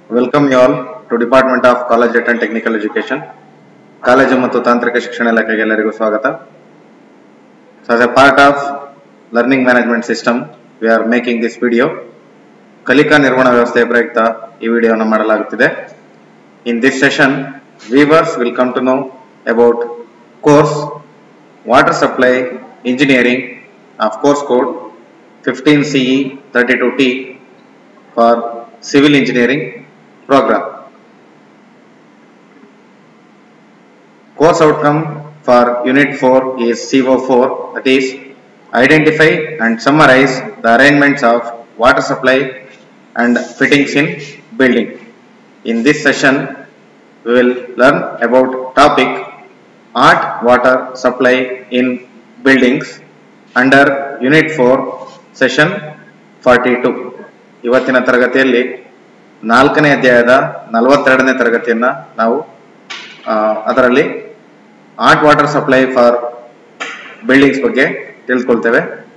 Welcome you all to department of college and technical education college ಮತ್ತು ತಾಂತ್ರಿಕ ಶಿಕ್ಷಣ ಇಲಾಖೆಗೆ ಎಲ್ಲರಿಗೂ ಸ್ವಾಗತ so as a part of learning management system we are making this video ಕಲಿಕಾ ನಿರ್ವಹಣಾ ವ್ಯವಸ್ಥೆಯ ಪ್ರಯುಕ್ತ ಈ ವಿಡಿಯೋನ ಮಾಡಲಾಗುತ್ತಿದೆ in this session viewers will come to know about course water supply engineering of course code fifteen CE thirty two T for civil engineering program. Course outcome for unit 4 is CO4 that is identify and summarize the arrangements of water supply and fittings in building. In this session we will learn about topic art water supply in buildings under unit 4 session 42. ಇವತ್ತಿನ ತರಗತಿಯಲ್ಲಿ ನಾಲ್ಕನೇ ಅಧ್ಯಾಯದ ನಲವತ್ತೆರಡನೇ ತರಗತಿಯನ್ನ ನಾವು ಆ, ಅದರಲ್ಲಿ at water supply for buildings ಬಗ್ಗೆ ತಿಳ್ಕೊಳ್ತೇವೆ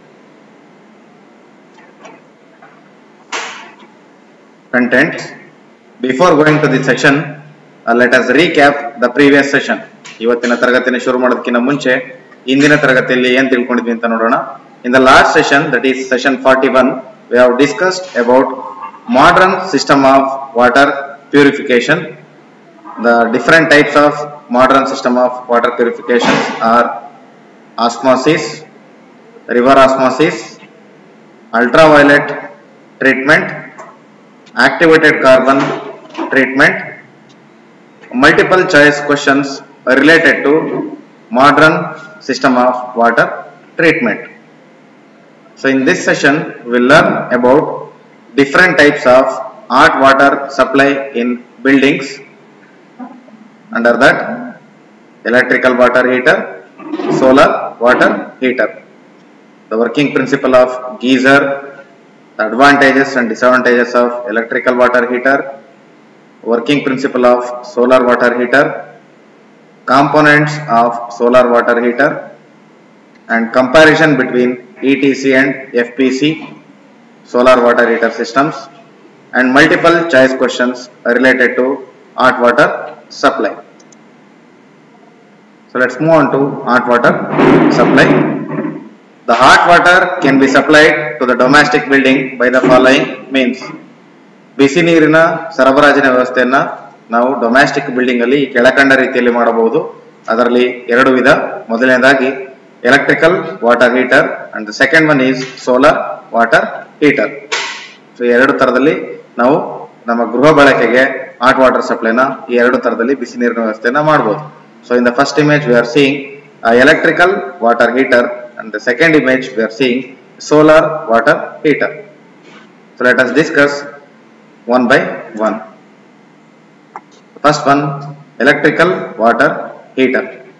content before going to the session let us recap the previous session ಇವತ್ತಿನ ತರಗತಿನ ಶುರು ಮಾಡೋದಕ್ಕಿಂತ ಮುಂಚೆ ಇಂದಿನ ತರಗತಿಯಲ್ಲಿ ಏನ್ ತಿಳ್ಕೊಂಡಿದ್ವಿ ಅಂತ ನೋಡೋಣ in the last session that is session forty one we have discussed about modern system of water purification. The different types of modern system of water purification are osmosis, river osmosis, ultraviolet treatment, activated carbon treatment, multiple choice questions related to modern system of water treatment. So in this session, we'll learn about different types of hot water supply in buildings. Under that, electrical water heater, solar water heater. The working principle of geyser, the advantages and disadvantages of electrical water heater, working principle of solar water heater, components of solar water heater, and comparison between ETC and FPC solar water heater systems and multiple choice questions related to hot water supply. So let's move on to hot water supply. The hot water can be supplied to the domestic building by the following means. ಬಿಸಿ ನೀರಿನ ಸರಬರಾಜಿನ ವ್ಯವಸ್ಥೆಯನ್ನ ನಾವು domestic building ಅಲ್ಲಿ ಈ ಕೆಳಕಂಡ ರೀತಿಯಲ್ಲಿ ಮಾಡಬಹುದು ಅದರಲ್ಲಿ ಎರಡು ವಿಧ ಮೊದಲನೇದಾಗಿ electrical water heater and the second one is solar water heater so ಎರಡು ತರದಲ್ಲಿ ನಾವು ನಮ್ಮ ಗೃಹ ಬಳಕೆಗೆ ಹಾಟ್ ವಾಟರ್ ಸಪ್ಲೈನ ಈ ಎರಡು ತರದಲ್ಲಿ ಬಿಸಿ ನೀರಿನ ವ್ಯವಸ್ಥೆಯನ್ನ ಮಾಡಬಹುದು so in the first image we are seeing electrical water heater and the second image we are seeing solar water heater so let us discuss one by one. First one, electrical water heater.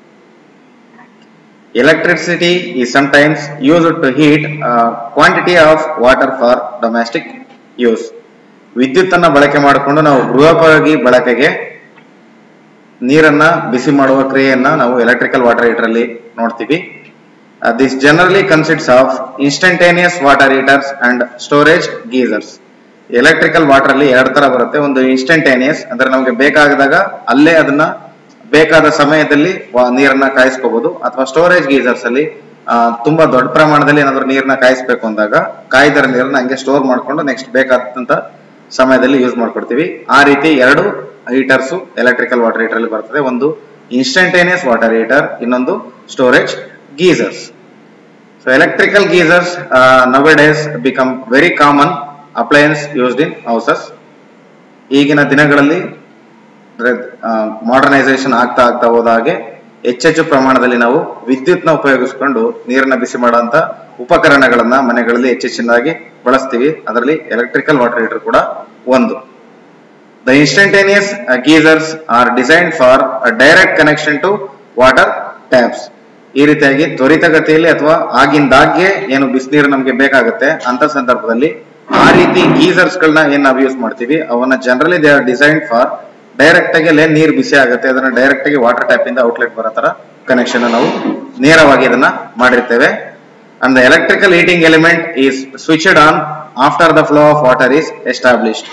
Electricity is sometimes used to heat a quantity of water for domestic use. ವಿದ್ಯುತ್ತನ್ನ ಬಳಕೆ ಮಾಡಿಕೊಂಡು ನಾವು ಗೃಹೋಪಯೋಗಿ ಬಳಕೆಗೆ ನೀರನ್ನ ಬಿಸಿ ಮಾಡುವ ಕ್ರಿಯೆಯನ್ನ ನಾವು ಎಲೆಕ್ಟ್ರಿಕಲ್ ವಾಟರ್ ಹೀಟರ್ ಅಲ್ಲಿ ನೋಡ್ತೀವಿ this generally consists of instantaneous water heaters and storage geysers electrical water ಅಲ್ಲಿ ಎರಡು ತರ ಬರುತ್ತೆ ಒಂದು ಇನ್ಸ್ಟಂಟೇನಿಯಸ್ ಅಂದ್ರೆ ನಮಗೆ ಬೇಕಾಗದಾಗ ಅಲ್ಲೇ ಅದನ್ನ ಬೇಕಾದ ಸಮಯದಲ್ಲಿ ವ- ನೀರನ್ನ ಕಾಯಿಸ್ಕೋಬಹುದು ಅಥವಾ ಸ್ಟೋರೇಜ್ ಗೀಸರ್ಸ್ ಅಲ್ಲಿ ಆ, ತುಂಬಾ ದೊಡ್ಡ ಪ್ರಮಾಣದಲ್ಲಿ ಏನಾದ್ರು ನೀರನ್ನ ಕಾಯಿಸ್ಬೇಕು ಅಂದಾಗ ಕಾಯ್ದರ ನೀರನ್ನ ಹಂಗೆ ಸ್ಟೋರ್ ಮಾಡ್ಕೊಂಡು ನೆಕ್ಸ್ಟ್ ಬೇಕಾದಂತ ಸಮಯದಲ್ಲಿ ಯೂಸ್ ಮಾಡ್ಕೊಡ್ತೀವಿ ಆ ರೀತಿ ಎರಡು ಹೀಟರ್ಸ್ ಎಲೆಕ್ಟ್ರಿಕಲ್ ವಾಟರ್ ಹೀಟರ್ ಅಲ್ಲಿ ಬರ್ತದೆ ಒಂದು ಇನ್ಸ್ಟಂಟೇನಿಯಸ್ ವಾಟರ್ ಹೀಟರ್ ಇನ್ನೊಂದು storage geysers So electrical geysers uh, nowadays become very common appliance used in houses. ಈಗಿನ ದಿನಗಳಲ್ಲಿ ಮಾಡರ್ನೈಸೇಷನ್ ಆಗ್ತಾ ಆಗ್ತಾ ಹೋದ ಹಾಗೆ ಹೆಚ್ಚೆಚ್ಚು ಪ್ರಮಾಣದಲ್ಲಿ ನಾವು ವಿದ್ಯುತ್ನ ಉಪಯೋಗಿಸಿಕೊಂಡು ನೀರನ್ನ ಬಿಸಿ ಮಾಡುವಂತ ಉಪಕರಣಗಳನ್ನ ಮನೆಗಳಲ್ಲಿ ಹೆಚ್ಚೆಚ್ಚಿನದಾಗಿ ಬಳಸ್ತೀವಿ ಅದರಲ್ಲಿ ಎಲೆಕ್ಟ್ರಿಕಲ್ ವಾಟರ್ ಹೀಟರ್ ಕೂಡ ಒಂದು the instantaneous geysers are design for direct connection to water taps ಈ ರೀತಿಯಾಗಿ ತ್ವರಿತಗತಿಯಲ್ಲಿ ಅಥವಾ ಆಗಿಂದಾಗ್ಗೆ ಏನು ಬಿಸಿನೀರು ನಮಗೆ ಬೇಕಾಗುತ್ತೆ ಅಂತ ಸಂದರ್ಭದಲ್ಲಿ ಆ ರೀತಿ ಗೀಸರ್ಸ್ ಗಳನ್ನ ಏನ್ ನಾವು ಯೂಸ್ ಮಾಡ್ತೀವಿ ಅವನ್ನ generally they are design for direct ಆಗಿ ಅಲ್ಲೇ ನೀರು ಬಿಸಿ ಆಗುತ್ತೆ ಅದನ್ನ ಡೈರೆಕ್ಟ್ ಆಗಿ ವಾಟರ್ ಟ್ಯಾಪ್ ಇಂದ ಔಟ್ಲೆಟ್ ಬರೋ ತರ ಕನೆಕ್ಷನ್ ನಾವು ನೇರವಾಗಿ ಇದನ್ನ ಮಾಡಿರ್ತೇವೆ and the electrical heating element is switched on after the flow of water is established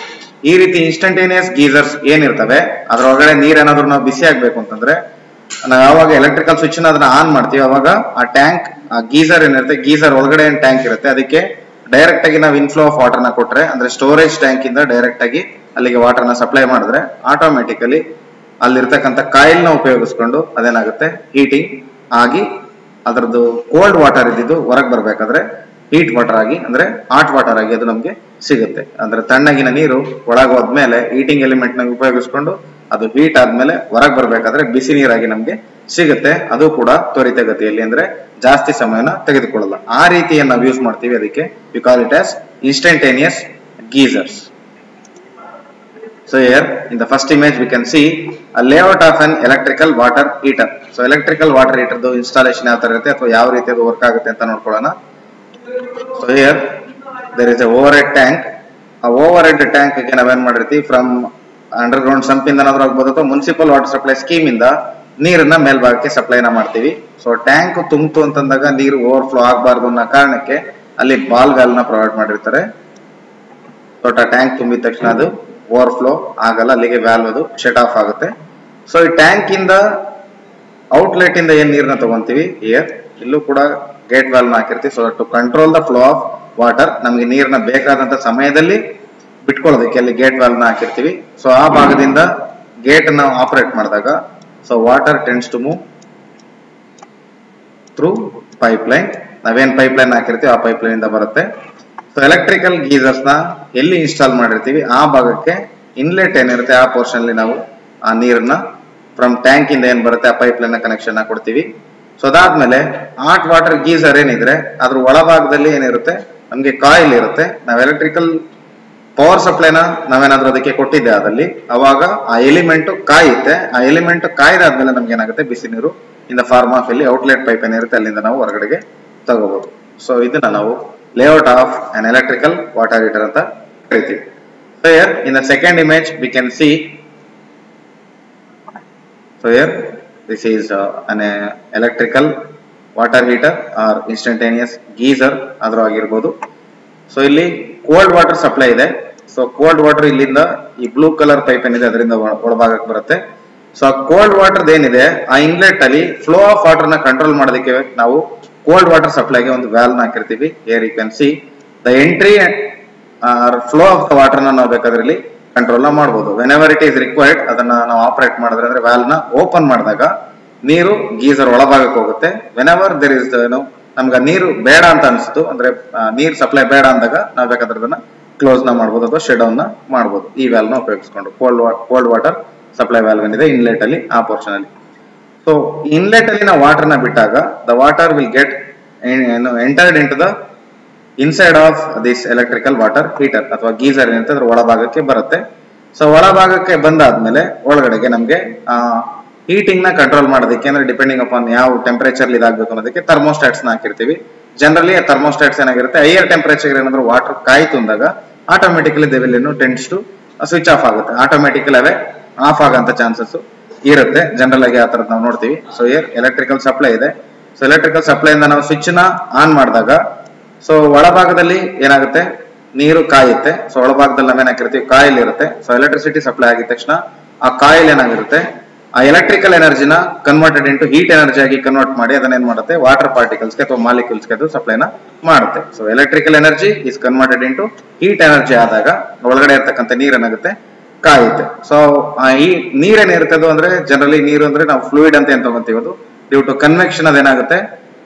ಈ ರೀತಿ ಇನ್ಸ್ಟಂಟೇನಿಯಸ್ ಗೀಸರ್ಸ್ ಏನಿರ್ತವೆ ಅದ್ರೊಳಗಡೆ ನೀರ್ ಏನಾದ್ರು ನಾವು ಬಿಸಿ ಆಗ್ಬೇಕು ಅಂತಂದ್ರೆ ನಾವು ಯಾವಾಗ ಎಲೆಕ್ಟ್ರಿಕಲ್ ಸ್ವಿಚ್ ಅದನ್ನ ಆನ್ ಮಾಡ್ತೀವಿ ಅವಾಗ ಆ ಟ್ಯಾಂಕ್ ಆ ಗೀಸರ್ ಏನಿರುತ್ತೆ ಗೀಸರ್ ಒಳಗಡೆ ಏನ್ ಟ್ಯಾಂಕ್ ಇರುತ್ತೆ ಅದಕ್ಕೆ ಡೈರೆಕ್ಟ್ ಆಗಿ ನಾವು ಇನ್ಫ್ಲೋ ಆಫ್ ವಾಟರ್ ನ ಕೊಟ್ರೆ ಅಂದ್ರೆ ಸ್ಟೋರೇಜ್ ಟ್ಯಾಂಕ್ ಇಂದ ಡೈರೆಕ್ಟ್ ಆಗಿ ಅಲ್ಲಿಗೆ ವಾಟರ್ ನ ಸಪ್ಲೈ ಮಾಡಿದ್ರೆ ಆಟೋಮೆಟಿಕಲಿ ಅಲ್ಲಿರ್ತಕ್ಕಂಥ ಕಾಯಿಲ್ ನ ಉಪಯೋಗಿಸ್ಕೊಂಡು ಅದೇನಾಗುತ್ತೆ ಹೀಟಿಂಗ್ ಆಗಿ ಅದರದ್ದು ಕೋಲ್ಡ್ ವಾಟರ್ ಇದ್ದಿದ್ದು ಹೊರಗೆ ಬರ್ಬೇಕಾದ್ರೆ ಹೀಟ್ ವಾಟರ್ ಆಗಿ ಅಂದ್ರೆ ಹಾಟ್ ವಾಟರ್ ಆಗಿ ಅದು ನಮ್ಗೆ ಸಿಗುತ್ತೆ ಅಂದ್ರೆ ತಣ್ಣಗಿನ ನೀರು ಒಳಗೆ ಹೋದ್ಮೇಲೆ ಹೀಟಿಂಗ್ ಎಲಿಮೆಂಟ್ ನ ಉಪಯೋಗಿಸ್ಕೊಂಡು ಅದು ಹೀಟ್ ಆದ್ಮೇಲೆ ಹೊರಗೆ ಬರ್ಬೇಕಾದ್ರೆ ಬಿಸಿ ನೀರಾಗಿ ನಮ್ಗೆ ಸಿಗುತ್ತೆ ಅದು ಕೂಡ ತ್ವರಿತಗತಿಯಲ್ಲಿ ಅಂದ್ರೆ ಜಾಸ್ತಿ ಸಮಯನ ತೆಗೆದುಕೊಳ್ಳಲ್ಲ ಆ ರೀತಿಯನ್ನು ನಾವು ಯೂಸ್ ಮಾಡ್ತೀವಿ ಅದಕ್ಕೆ we call it as instantaneous geysers So here in the first image we can see a layout of an electrical water heater. So electrical water heater ದು installation ಯಾವ ತರ ಇರುತ್ತೆ ಅಥವಾ ಯಾವ ರೀತಿ ಅದು ವರ್ಕ್ ಆಗುತ್ತೆ ಅಂತ ನೋಡ್ಕೊಳ್ಳೋಣ so here there is a overhead tank ಆ ಓವರ್ ಹೆಡ್ ಟ್ಯಾಂಕ್ ಗೆ ನಾವೇನ್ ಮಾಡಿರ್ತೀವಿ ಫ್ರಮ್ ಅಂಡರ್ ಗ್ರೌಂಡ್ ಸಂಪ್ ಇಂದ ಏನಾದ್ರು ಆಗ್ಬೋದು ಅಥವಾ ಮುನ್ಸಿಪಲ್ ವಾಟರ್ ಸಪ್ಲೈ ಸ್ಕೀಮ್ ಇಂದ ನೀರನ್ನ ಮೇಲ್ಭಾಗಕ್ಕೆ ಸಪ್ಲೈನ ಮಾಡ್ತೀವಿ ಸೊ ಟ್ಯಾಂಕ್ ತುಂಬಿತು ಅಂತಂದಾಗ ನೀರು ಓವರ್ ಫ್ಲೋ ಆಗಬಾರ್ದು ಅನ್ನೋ ಕಾರಣಕ್ಕೆ ಅಲ್ಲಿ ಬಾಲ್ ವ್ಯಾಲ್ ನ ಪ್ರೊವೈಡ್ ಮಾಡಿರ್ತಾರೆ ದೊಡ್ಡ ಟ್ಯಾಂಕ್ ತುಂಬಿದ ತಕ್ಷಣ ಅದು ಓವರ್ಫ್ಲೋ ಆಗಲ್ಲ ಅಲ್ಲಿಗೆ ವ್ಯಾಲ್ವ್ ಅದು ಶಟ್ ಆಫ್ ಆಗುತ್ತೆ ಸೊ ಈ ಟ್ಯಾಂಕ್ ಇಂದ ಔಟ್ಲೆಟ್ ಇಂದ ಏನ್ ನೀರನ್ನ ತಗೊಂತೀವಿ ಇಯರ್ ಇಲ್ಲೂ ಕೂಡ ಗೇಟ್ ವ್ಯಾಲ್ವ್ ನ ಹಾಕಿರ್ತೀವಿ so to control the flow of water ನಮಗೆ ನೀರನ್ನ ಬೇಕಾದಂತ ಸಮಯದಲ್ಲಿ ಬಿಟ್ಕೊಳ್ಳೋದಕ್ಕೆ ಅಲ್ಲಿ ಗೇಟ್ ವ್ಯಾಲ್ವ್ ನ ಹಾಕಿರ್ತೀವಿ ಸೊ ಆ ಭಾಗದಿಂದ ಗೇಟ್ ನಾವು ಆಪರೇಟ್ ಮಾಡಿದಾಗ so water tends to move through pipeline ನಾವೇನ್ ಪೈಪ್ ಲೈನ್ ಹಾಕಿರ್ತೀವಿ ಆ ಪೈಪ್ ಲೈನ್ ಇಂದ ಬರುತ್ತೆ ಸೊ ಎಲೆಕ್ಟ್ರಿಕಲ್ ಗೀಸರ್ಸ್ ನ ಎಲ್ಲಿ ಇನ್ಸ್ಟಾಲ್ ಮಾಡಿರ್ತೀವಿ ಆ ಭಾಗಕ್ಕೆ ಇನ್ಲೆಟ್ ಏನಿರುತ್ತೆ ಆ ಪೋರ್ಷನ್ ಅಲ್ಲಿ ನಾವು ಆ ನೀರನ್ನ ಫ್ರಮ್ ಟ್ಯಾಂಕ್ ಇಂದ ಏನ್ ಬರುತ್ತೆ ಆ ಪೈಪ್ ಲೈನ್ ಕನೆಕ್ಷನ್ ಕೊಡ್ತೀವಿ ಸೊ ಅದಾದ್ಮೇಲೆ ಹಾಟ್ ವಾಟರ್ ಗೀಸರ್ ಏನಿದ್ರೆ ಅದ್ರ ಒಳಭಾಗದಲ್ಲಿ ಏನಿರುತ್ತೆ ನಮ್ಗೆ ಕಾಯಿಲ್ ಇರುತ್ತೆ ನಾವು ಎಲೆಕ್ಟ್ರಿಕಲ್ ಪವರ್ ಸಪ್ಲೈನ ನಾವೇನಾದ್ರೂ ಅದಕ್ಕೆ ಕೊಟ್ಟಿದ್ದೆ ಅದಲ್ಲಿ ಅವಾಗ ಆ ಎಲಿಮೆಂಟ್ ಕಾಯುತ್ತೆ ಆ ಎಲಿಮೆಂಟ್ ಕಾಯ್ದಾದ್ಮೇಲೆ ನಮ್ಗೆ ಏನಾಗುತ್ತೆ ಬಿಸಿ ನೀರು ಇನ್ ದ ಫಾರ್ಮ್ ಆಫ್ ಇಲ್ಲಿ ಔಟ್ಲೆಟ್ ಪೈಪ್ ಏನಿರುತ್ತೆ ಅಲ್ಲಿಂದ ನಾವು ಹೊರಗಡೆಗೆ ತಗೋಬಹುದು ಸೊ ಇದನ್ನ ನಾವು layout of an electrical water heater ಅಂತ ಕರಿತೀವಿ so here in the second image we can see so here this is uh, an uh, electrical water heater or instantaneous geyser ಆದ್ರೂ ಆಗಿರ್ಬೋದು ಸೊ ಇಲ್ಲಿ ಕೋಲ್ಡ್ ವಾಟರ್ ಸಪ್ಲೈ ಇದೆ so cold water ಇಲ್ಲಿಂದ ಈ blue colour pipe ಏನಿದೆ ಅದರಿಂದ ಒಳ- ಒಳಭಾಗಕ್ಕೆ ಬರುತ್ತೆ ಸೊ ಆ ಕೋಲ್ಡ್ ವಾಟರ್ ಏನಿದೆ ಆ ಇನ್ಲೆಟ್ ಅಲ್ಲಿ ಫ್ಲೋ ಆಫ್ ವಾಟರ್ ನ ಕಂಟ್ರೋಲ್ ಮಾಡೋದಕ್ಕೆ ನಾವು ಕೋಲ್ಡ್ ವಾಟರ್ ಸಪ್ಲೈಗೆ ಒಂದು ವ್ಯಾಲ್ವ್ ನ ಹಾಕಿರ್ತೀವಿ here you can see the entry flow of the water ನಾವು ಬೇಕಾದ್ರೆ ಕಂಟ್ರೋಲ್ ನ ಮಾಡಬಹುದು whenever it is required ಅದನ್ನ ನಾವು ಆಪರೇಟ್ ಮಾಡಿದ್ರೆ ಅಂದ್ರೆ ವ್ಯಾಲ್ವ್ ನ ಓಪನ್ ಮಾಡಿದಾಗ ನೀರು ಗೀಸರ್ ಒಳಭಾಗಕ್ಕೆ ಹೋಗುತ್ತೆ ವೆನ್ ಎವರ್ ದೇರ್ ಇಸ್ ಏನು ನಮ್ಗೆ ನೀರು ಬೇಡ ಅಂತ ಅನಿಸ್ತು ಅಂದ್ರೆ ಆ, ನೀರ್ ಸಪ್ಲೈ ಬೇಡ ಅಂದಾಗ ನಾವ್ ಬೇಕಾದ್ರೆ ಅದನ್ನ ಕ್ಲೋಸ್ ನ ಮಾಡ್ಬೋದು ಅಥವಾ ಶಟ್ ಡೌನ್ ನ ಮಾಡ್ಬೋದು ಈ ವ್ಯಾಲ್ವ್ ನ ಉಪಯೋಗಿಸ್ಕೊಂಡು cold cold water supply valve ಏನಿದೆ ಇನ್ಲೆಟ್ ಅಲ್ಲಿ ಆ ಪೋರ್ಷನ್ ಅಲ್ಲಿ ಸೊ ಇನ್ಲೆಟ್ ಅಲ್ಲಿ ನಾವು ವಾಟರ್ ನ ಬಿಟ್ಟಾಗ ದ ವಾಟರ್ ವಿಲ್ ಗೆಟ್ ಏನು entered into the inside of this electrical water heater ಅಥವಾ ಗೀಸರ್ ಏನಂತ ಅದ್ರ ಒಳಭಾಗಕ್ಕೆ ಬರುತ್ತೆ ಸೊ ಒಳಭಾಗಕ್ಕೆ ಬಂದಾದ್ಮೇಲೆ ಒಳಗಡೆಗೆ ನಮ್ಗೆ ಹೀಟಿಂಗ್ ನ ಕಂಟ್ರೋಲ್ ಮಾಡೋದಕ್ಕೆ ಅಂದ್ರೆ ಡಿಪೆಂಡಿಂಗ್ ಅಪಾನ್ ಯಾವ ಟೆಂಪರೇಚರ್ ಇದಾಗಬೇಕು ಅನ್ನೋದಕ್ಕೆ ಥರ್ಮೋಸ್ಟಾಟ್ಸ್ ನ ಹಾಕಿರ್ತೀವಿ ಜನರಲಿ ಥರ್ಮೋಸ್ಟಾಟ್ಸ್ ಏನಾಗಿರುತ್ತೆ ಹೈಯರ್ ಟೆಂಪರೇಚರ್ ಏನಾದ್ರು ವಾಟರ್ ಕಾಯ್ತು ಅಂದಾಗ ಆಟೋಮೆಟಿಕಲಿ ದೇ ವಿಲ್ ಏನು ಟೆಂಡ್ಸ್ ಟು ಸ್ವಿಚ್ ಆಫ್ ಆಗುತ್ತೆ ಆಟೋಮೆಟಿಕಲ್ ಅವೇ ಆಫ್ ಆಗಂತ ಚಾನ್ಸಸ್ ಇರುತ್ತೆ ಜನರಲ್ ಆಗಿ ಆ ತರದ್ ನಾವು ನೋಡ್ತೀವಿ ಸೊ ಇಯರ್ ಎಲೆಕ್ಟ್ರಿಕಲ್ ಸಪ್ಲೈ ಇದೆ ಸೊ ಎಲೆಕ್ಟ್ರಿಕಲ್ ಸಪ್ಲೈ ಇಂದ ನಾವು ಸ್ವಿಚ್ ನ ಆನ್ ಮಾಡಿದಾಗ ಸೊ ಒಳಭಾಗದಲ್ಲಿ ಏನಾಗುತ್ತೆ ನೀರು ಕಾಯುತ್ತೆ ಸೊ ಒಳಭಾಗದಲ್ಲಿ ನಾವೇನ್ ಹಾಕಿರ್ತೀವಿ ಕಾಯಿಲ್ ಇರುತ್ತೆ ಸೊ ಎಲೆಕ್ಟ್ರಿಸಿಟಿ ಸಪ್ಲೈ ಆಗಿದ ತಕ್ಷಣ ಆ ಕಾಯಿಲ್ ಏನಾಗಿರುತ್ತೆ ಆ ಎಲೆಕ್ಟ್ರಿಕಲ್ ಎನರ್ಜಿನ ಕನ್ವರ್ಟೆಡ್ ಇಂಟು ಹೀಟ್ ಎನರ್ಜಿ ಆಗಿ ಕನ್ವರ್ಟ್ ಮಾಡಿ ಅದನ್ನ ಏನ್ ಮಾಡುತ್ತೆ ವಾಟರ್ ಪಾರ್ಟಿಕಲ್ಸ್ಗೆ ಅಥವಾ ಮಾಲಿಕ್ಯೂಲ್ಸ್ಗೆ ಅದು ಸಪ್ಲೈನ ಮಾಡುತ್ತೆ so electrical energy is converted into heat energy ಆದಾಗ ಒಳಗಡೆ ಇರ್ತಕ್ಕಂಥ ನೀರ್ ಏನಾಗುತ್ತೆ ಕಾಯುತ್ತೆ ಸೊ ಈ ನೀರೇನಿರುತ್ತೆ ಅದು ಅಂದ್ರೆ ಜನರಲಿ ನೀರು ಅಂದ್ರೆ ನಾವು ಫ್ಲೂಯಿಡ್ ಅಂತ ಏನ್ ತಗೊಂತೀವಿ ಅದು ಡ್ಯೂ ಟು ಕನ್ವೆಕ್ಷನ್ ಅದೇನಾಗುತ್ತೆ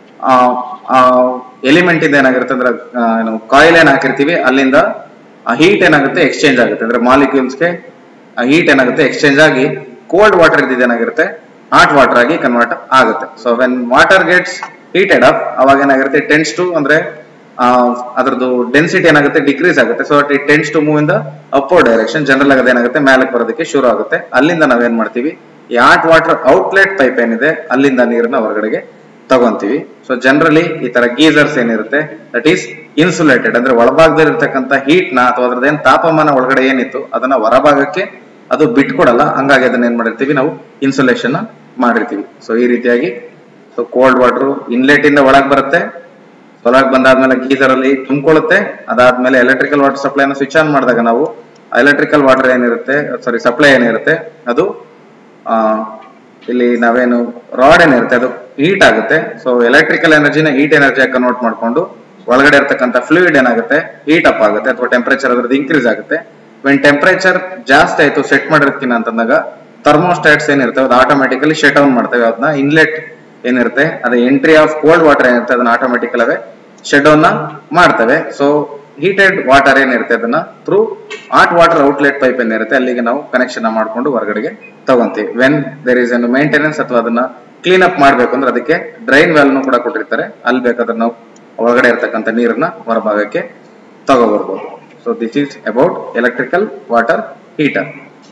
ಎಲಿಮೆಂಟ್ ಇಂದ ಏನಾಗಿರುತ್ತೆ ಅಂದ್ರೆ ಆ, ಏನು ಕಾಯಿಲ್ ಏನ್ ಹಾಕಿರ್ತೀವಿ ಅಲ್ಲಿಂದ ಆ ಹೀಟ್ ಏನಾಗುತ್ತೆ ಎಕ್ಸ್ಚೇಂಜ್ ಆಗುತ್ತೆ ಅಂದ್ರೆ ಮಾಲಿಕ್ಯೂಲ್ಸ್ಗೆ ಆ ಹೀಟ್ ಏನಾಗುತ್ತೆ ಎಕ್ಸ್ಚೇಂಜ್ ಆಗಿ ಕೋಲ್ಡ್ ವಾಟರ್ ಇದ್ದಿದ್ದು ಏನಾಗಿರುತ್ತೆ ಹಾಟ್ ವಾಟರ್ ಆಗಿ ಕನ್ವರ್ಟ್ ಆಗುತ್ತೆ so when water gets heated up ಅವಾಗ ಏನಾಗಿರುತ್ತೆ ಟೆನ್ಸ್ ಟು ಅಂದ್ರೆ ಆ, ಅದ್ರದ್ದು ಡೆನ್ಸಿಟಿ ಏನಾಗುತ್ತೆ ಡಿಕ್ರೀಸ್ ಆಗುತ್ತೆ so it tends to move in the upper direction general ಆಗಿ ಅದೇನಾಗುತ್ತೆ ಮೇಲಕ್ಕೆ ಬರೋದಕ್ಕೆ ಶುರು ಆಗುತ್ತೆ ಅಲ್ಲಿಂದ ನಾವೇನ್ ಮಾಡ್ತೀವಿ ಈ ಹಾಟ್ ವಾಟರ್ ಔಟ್ಲೆಟ್ ಪೈಪ್ ಏನಿದೆ ಅಲ್ಲಿಂದ ನೀರನ್ನ ಹೊರಗಡೆಗೆ ತಗೊಂತೀವಿ ಸೊ ಜನರಲಿ ಈ ತರ ಗೀಸರ್ಸ್ ಏನಿರುತ್ತೆ ದಟ್ ಈಸ್ ಇನ್ಸುಲೇಟೆಡ್ ಅಂದ್ರೆ ಒಳಭಾಗದಲ್ಲಿ ಇರ್ತಕ್ಕಂಥ ಹೀಟ್ ನ ಅಥವಾ ಅದ್ರದ್ದೇನ್ ತಾಪಮಾನ ಒಳಗಡೆ ಏನಿತ್ತು ಅದನ್ನ ಹೊರಭಾಗಕ್ಕೆ ಅದು ಬಿಟ್ಕೊಡಲ್ಲ ಹಂಗಾಗಿ ಅದನ್ನ ಏನ್ ಮಾಡಿರ್ತೀವಿ ನಾವು ಇನ್ಸುಲೇಷನ್ ಮಾಡಿರ್ತೀವಿ ಸೊ ಈ ರೀತಿಯಾಗಿ ಸೊ ಕೋಲ್ಡ್ ವಾಟರ್ ಇನ್ಲೆಟ್ ಇಂದ ಒಳಗ್ ಬರುತ್ತೆ ಒಳಗ್ ಬಂದಾದ್ಮೇಲೆ ಗೀಸರ್ ಅಲ್ಲಿ ತುಂಬಿಕೊಳ್ಳುತ್ತೆ ಅದಾದ್ಮೇಲೆ ಎಲೆಕ್ಟ್ರಿಕಲ್ ವಾಟರ್ ಸಪ್ಲೈನ ಸ್ವಿಚ್ ಆನ್ ಮಾಡಿದಾಗ ನಾವು ಎಲೆಕ್ಟ್ರಿಕಲ್ ವಾಟರ್ ಏನಿರುತ್ತೆ ಸಾರಿ ಸಪ್ಲೈ ಏನಿರುತ್ತೆ ಅದು ಆ, ಇಲ್ಲಿ ನಾವೇನು ರಾಡ್ ಏನಿರುತ್ತೆ ಅದು ಹೀಟ್ ಆಗುತ್ತೆ ಸೊ ಎಲೆಕ್ಟ್ರಿಕಲ್ ಎನರ್ಜಿನ ಹೀಟ್ ಎನರ್ಜಿಯಾಗಿ ಕನ್ವರ್ಟ್ ಮಾಡ್ಕೊಂಡು ಒಳಗಡೆ ಇರ್ತಕ್ಕಂಥ ಫ್ಲೂಯಿಡ್ ಏನಾಗುತ್ತೆ ಹೀಟ್ ಅಪ್ ಆಗುತ್ತೆ ಅಥವಾ ಟೆಂಪರೇಚರ್ ಅದ್ರದ್ದು ಇನ್ಕ್ರೀಸ್ ಆಗುತ್ತೆ ವೆನ್ ಟೆಂಪರೇಚರ್ ಜಾಸ್ತಿ ಆಯ್ತು ಸೆಟ್ ಮಾಡಿರ್ತೀನಿ ಅಂತಂದಾಗ ಥರ್ಮೋಸ್ಟಾಟ್ಸ್ ಏನಿರುತ್ತೆ ಅದು ಆಟೋಮೆಟಿಕಲಿ ಶಟ್ ಡೌನ್ ಮಾಡ್ತೇವೆ ಅದನ್ನ ಇನ್ಲೆಟ್ ಏನಿರುತ್ತೆ ಅದು ಎಂಟ್ರಿ ಆಫ್ ಕೋಲ್ಡ್ ವಾಟರ್ ಏನಿರುತ್ತೆ ಅದನ್ನ ಆಟೋಮೆಟಿಕಲ್ ಅವೇ ಶಟ್ ಡೌನ್ ನ ಮಾಡ್ತವೆ ಸೊ ಹೀಟೆಡ್ ವಾಟರ್ ಏನಿರುತ್ತೆ ಅದನ್ನ through hot water outlet pipe ಏನಿರುತ್ತೆ ಅಲ್ಲಿಗೆ ನಾವು ಕನೆಕ್ಷನ್ ಮಾಡ್ಕೊಂಡು ಹೊರಗಡೆಗೆ ತಗೊಂತೀವಿ when there is an maintenance ಅಥವಾ ಅದನ್ನ ಕ್ಲೀನ್ ಅಪ್ ಮಾಡ್ಬೇಕು ಅಂದ್ರೆ ಅದಕ್ಕೆ ಡ್ರೈನ್ ವ್ಯಾಲ್ನು ಕೂಡ ಕೊಟ್ಟಿರ್ತಾರೆ ಅಲ್ಲಿ ಬೇಕಾದ್ರೆ ನಾವು ಒಳಗಡೆ ಇರ್ತಕ್ಕಂಥ ನೀರನ್ನ ಹೊರಭಾಗಕ್ಕೆ ತಗೋಬರ್ಬೋದು so this is about electrical water heater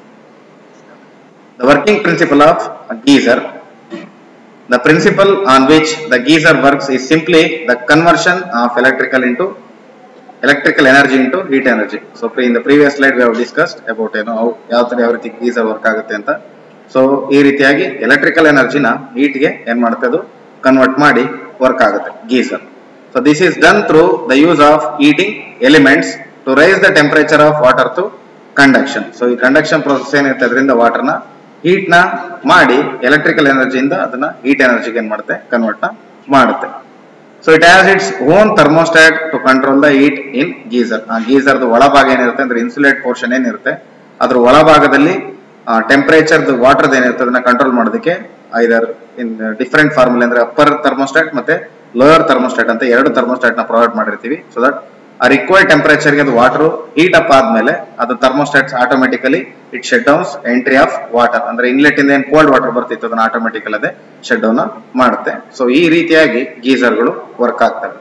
The working principle of a geyser. The principle on which the geyser works is simply the conversion of electrical into electrical energy into heat energy. So pre- in the previous slide we have discussed about you know how ಯಾವ ತರ ಯಾವ ರೀತಿ geyser work ಆಗುತ್ತೆ ಅಂತ so ಈ ರೀತಿಯಾಗಿ electrical ಎನರ್ಜಿನ ಹೀಟ್ಗೆ ಏನ್ ಮಾಡುತ್ತೆ ಅದು ಕನ್ವರ್ಟ್ ಮಾಡಿ ವರ್ಕ್ ಆಗುತ್ತೆ geyser so this is done through the use of heating elements to raise the temperature of water to conduction so ಈ ಕಂಡಕ್ಷನ್ ಪ್ರೊಸೆಸ್ ಏನಿರುತ್ತೆ ಅದರಿಂದ ವಾಟರ್ನ ಹೀಟ್ ನ ಮಾಡಿ ಎಲೆಕ್ಟ್ರಿಕಲ್ ಎನರ್ಜಿಯಿಂದ ಅದನ್ನ ಹೀಟ್ ಎನರ್ಜಿಗೆ ಏನ್ ಮಾಡುತ್ತೆ ಕನ್ವರ್ಟ್ ನ ಮಾಡುತ್ತೆ so it has its own thermostat to control the heat in geyser ಆ ಗೀಸರ್ದು ಒಳಭಾಗ ಏನಿರುತ್ತೆ ಅಂದ್ರೆ ಇನ್ಸುಲೇಟ್ ಪೋರ್ಷನ್ ಏನಿರುತ್ತೆ ಅದ್ರ ಒಳಭಾಗದಲ್ಲಿ ಟೆಂಪರೇಚರ್ ವಾಟರ್ ಏನಿರುತ್ತೆ ಅದನ್ನ ಕಂಟ್ರೋಲ್ ಮಾಡೋದಕ್ಕೆ ಐದರ್ ಇನ್ ಡಿಫರೆಂಟ್ ಫಾರ್ಮುಲೆ ಅಂದ್ರೆ ಅಪ್ಪರ್ ಥರ್ಮೋಸ್ಟಾಟ್ ಮತ್ತೆ ಲೋಯರ್ ಥರ್ಮೋಸ್ಟಾಟ್ ಅಂತ ಎರಡು ಥರ್ಮೋಸ್ಟಾಟ್ ನ ಪ್ರೊವೈಡ್ ಮಾಡಿರ್ತೀವಿ ಸೊ ದಟ್ ಆ ರಿಕ್ವೈರ್ಡ್ ಟೆಂಪರೇಚರ್ಗೆ ಅದು ವಾಟರ್ ಹೀಟ್ ಅಪ್ ಆದ್ಮೇಲೆ ಅದು thermostats automatically it shut downs entry of water ಅಂದ್ರೆ ಇನ್ಲೆಟ್ ಇಂದ ಏನ್ ಕೋಲ್ಡ್ ವಾಟರ್ ಬರ್ತಿತ್ತು ಅದನ್ನ ಆಟೋಮೆಟಿಕಲ್ ಅದೇ ಶಟ್ ಡೌನ್ ಮಾಡುತ್ತೆ ಸೊ ಈ ರೀತಿಯಾಗಿ ಗೀಸರ್ಗಳು ವರ್ಕ್ ಆಗ್ತವೆ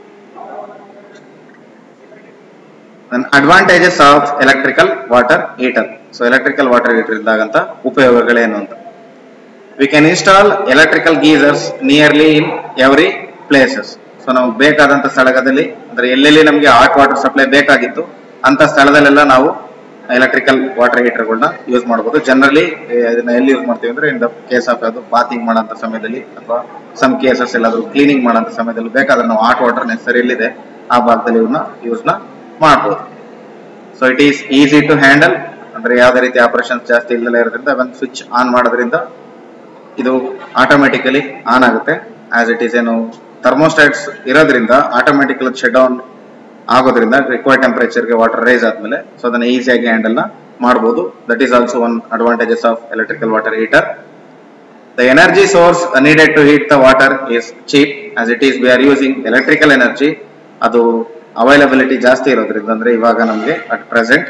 advantages of electrical water heater so electrical water heater ಇದ್ದಾಗಂತ ಉಪಯೋಗಗಳೇನು ಅಂತ we can install electrical geysers nearly in every places so ನಾವು ಬೇಕಾದಂತ ಸ್ಥಳದಲ್ಲಿ ಅಂದ್ರೆ ಎಲ್ಲೆಲ್ಲಿ ನಮಗೆ ಹಾಟ್ ವಾಟರ್ ಸಪ್ಲೈ ಬೇಕಾಗಿತ್ತು ಅಂತ ಸ್ಥಳದಲ್ಲೆಲ್ಲ ನಾವು ಎಲೆಕ್ಟ್ರಿಕಲ್ ವಾಟರ್ ಹೀಟರ್ಗಳನ್ನ ಯೂಸ್ ಮಾಡಬಹುದು ಜನರಲಿ ಇದನ್ನ ಎಲ್ಲಿ ಯೂಸ್ ಮಾಡ್ತೀವಿ ಅಂದ್ರೆ ಇನ್ ದ ಕೇಸ್ ಆಫ್ ಅದು ಬಾತಿಂಗ್ ಮಾಡೋಂಥ ಸಮಯದಲ್ಲಿ ಅಥವಾ ಸಮ್ ಕೇಸಸ್ ಎಲ್ಲಾದ್ರೂ ಕ್ಲೀನಿಂಗ್ ಮಾಡೋಂಥ ಸಮಯದಲ್ಲಿ ಬೇಕಾದ್ರೆ ನಾವು ಹಾಟ್ ವಾಟರ್ ನೆಸರಿ ಎಲ್ಲಿದೆ ಆ ಭಾಗದಲ್ಲಿ ಇವನ್ನ ಯೂಸ್ ನ ಮಾಡಬಹುದು so it is easy to handle ಅಂದ್ರೆ ಯಾವುದೇ ರೀತಿ ಆಪರೇಷನ್ಸ್ ಜಾಸ್ತಿ ಇಲ್ಲದೆ ಇರೋದ್ರಿಂದ ಒಂದು ಸ್ವಿಚ್ ಆನ್ ಮಾಡೋದ್ರಿಂದ ಇದು ಆಟೋಮೆಟಿಕಲಿ ಆನ್ ಆಗುತ್ತೆ ಆಸ್ ಇಟ್ ಈಸ್ ಏನು ಥರ್ಮೋಸ್ಟಾಟ್ಸ್ ಇರೋದ್ರಿಂದ ಆಟೋಮೆಟಿಕಲ್ ಶಟ್ ಡೌನ್ ಆಗೋದ್ರಿಂದ ರಿಕ್ವೈರ್ಡ್ ಟೆಂಪರೇಚರ್ಗೆ ವಾಟರ್ ರೈಸ್ ಆದ್ಮೇಲೆ ಸೊ ಅದನ್ನ ಈಸಿಯಾಗಿ ಹ್ಯಾಂಡಲ್ ನ ಮಾಡಬಹುದು that is also one advantages of electrical water heater the energy source needed to heat the water is cheap as it is we are using electrical energy ಅದು availability ಜಾಸ್ತಿ ಇರೋದ್ರಿಂದ ಅಂದ್ರೆ ಇವಾಗ ನಮಗೆ ಅಟ್ ಪ್ರೆಸೆಂಟ್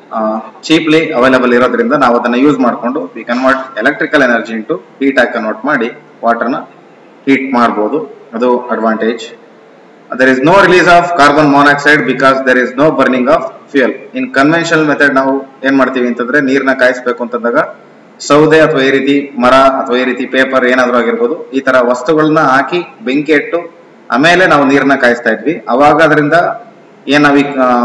ಚೀಪ್ಲಿ ಅವೈಲಬಲ್ ಇರೋದ್ರಿಂದ ನಾವು ಅದನ್ನ use ಮಾಡಿಕೊಂಡು we convert electrical energy into heat ಆಗಿ ಕನ್ವರ್ಟ್ ಮಾಡಿ ವಾಟರ್ನ ಹೀಟ್ ಮಾಡ್ಬೋದು ಅದು advantage there is no release of carbon monoxide because there is no burning of fuel in conventional method ನಾವು ಏನ್ ಮಾಡ್ತೀವಿ ಅಂತಂದ್ರೆ ನೀರ್ನ ಕಾಯಿಸ್ಬೇಕು ಅಂತಂದಾಗ ಸೌದೆ ಅಥವಾ ಈ ರೀತಿ ಮರ ಅಥವಾ ಈ ರೀತಿ ಪೇಪರ್ ಏನಾದ್ರೂ ಆಗಿರ್ಬೋದು ಈ ತರ ವಸ್ತುಗಳನ್ನ ಹಾಕಿ ಬೆಂಕಿ ಇಟ್ಟು ಆಮೇಲೆ ನಾವು ನೀರನ್ನ ಕಾಯಿಸ್ತಾ ಇದ್ವಿ ಅವಾಗ ಅದರಿಂದ ಏನ್ ನಾವೀ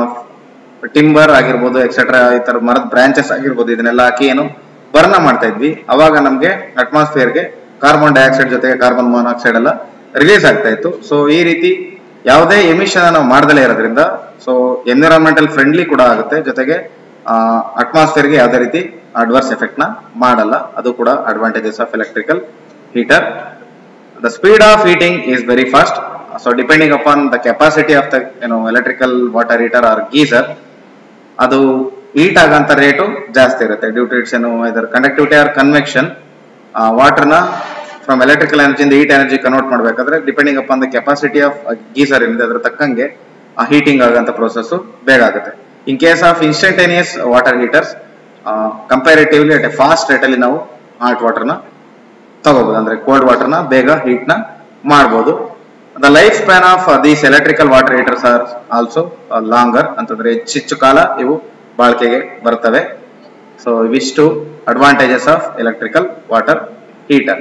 ಟಿಂಬರ್ ಆಗಿರ್ಬೋದು ಎಕ್ಸೆಟ್ರಾ ಈ ತರ ಮರದ ಬ್ರಾಂಚಸ್ ಆಗಿರ್ಬೋದು ಇದನ್ನೆಲ್ಲ ಹಾಕಿ ಏನು ಬರ್ನ ಮಾಡ್ತಾ ಇದ್ವಿ ಅವಾಗ ನಮ್ಗೆ ಅಟ್ಮಾಸ್ಫಿಯರ್ಗೆ ಕಾರ್ಬನ್ ಡೈಆಕ್ಸೈಡ್ ಜೊತೆಗೆ ಕಾರ್ಬನ್ ಮಾನಾಕ್ಸೈಡ್ ಎಲ್ಲ ರಿಲೀಸ್ ಆಗ್ತಾ ಇತ್ತು ಸೊ ಈ ರೀತಿ ಯಾವುದೇ ಎಮಿಷನ್ ನಾವು ಮಾಡದಲೇ ಇರೋದ್ರಿಂದ ಸೊ ಎನ್ವಿರಾನ್ಮೆಂಟಲ್ ಫ್ರೆಂಡ್ಲಿ ಕೂಡ ಆಗುತ್ತೆ ಜೊತೆಗೆ ಅಟ್ಮಾಸ್ಫಿಯರ್ಗೆ ಯಾವುದೇ ರೀತಿ ಅಡ್ವರ್ಸ್ ಎಫೆಕ್ಟ್ ನ ಮಾಡಲ್ಲ ಅದು ಕೂಡ advantages of electrical heater the speed of heating is very fast so depending upon the capacity of the you know electrical water heater or geyser ಅದು ಹೀಟ್ ಆಗಂತ ರೇಟು ಜಾಸ್ತಿ ಇರುತ್ತೆ ಡ್ಯೂ ಟು ಇಟ್ಸ್ ಏನು ಇದರ ಕಂಡಕ್ಟಿವಿಟಿ ಆರ್ ಕನ್ವೆಕ್ಷನ್ ವಾಟರ್ನ from electrical ಎನರ್ಜಿಯಿಂದ heat energy convert ಮಾಡಬೇಕಾದ್ರೆ depending upon the capacity of geyser ಏನಿದೆ ಅದ್ರ ತಕ್ಕಂಗೆ ಆ ಹೀಟಿಂಗ್ ಆಗಂತ ಪ್ರೊಸೆಸ್ ಬೇಗ ಆಗುತ್ತೆ in case of instantaneous water heaters comparatively at a fast ರೇಟಲ್ಲಿ ನಾವು ಹಾಟ್ ವಾಟರ್ನ ತಗೋಬಹುದು ಅಂದ್ರೆ ಕೋಲ್ಡ್ ವಾಟರ್ ನ ಬೇಗ ಹೀಟ್ ನ ಮಾಡಬಹುದು the life span of these electrical water heaters are also longer ಅಂತಂದ್ರೆ ಹೆಚ್ಚು ಕಾಲ ಇವು ಬಾಳಿಕೆಗೆ ಬರ್ತವೆ ಸೊ ಇವಿಷ್ಟು advantages of electrical water heater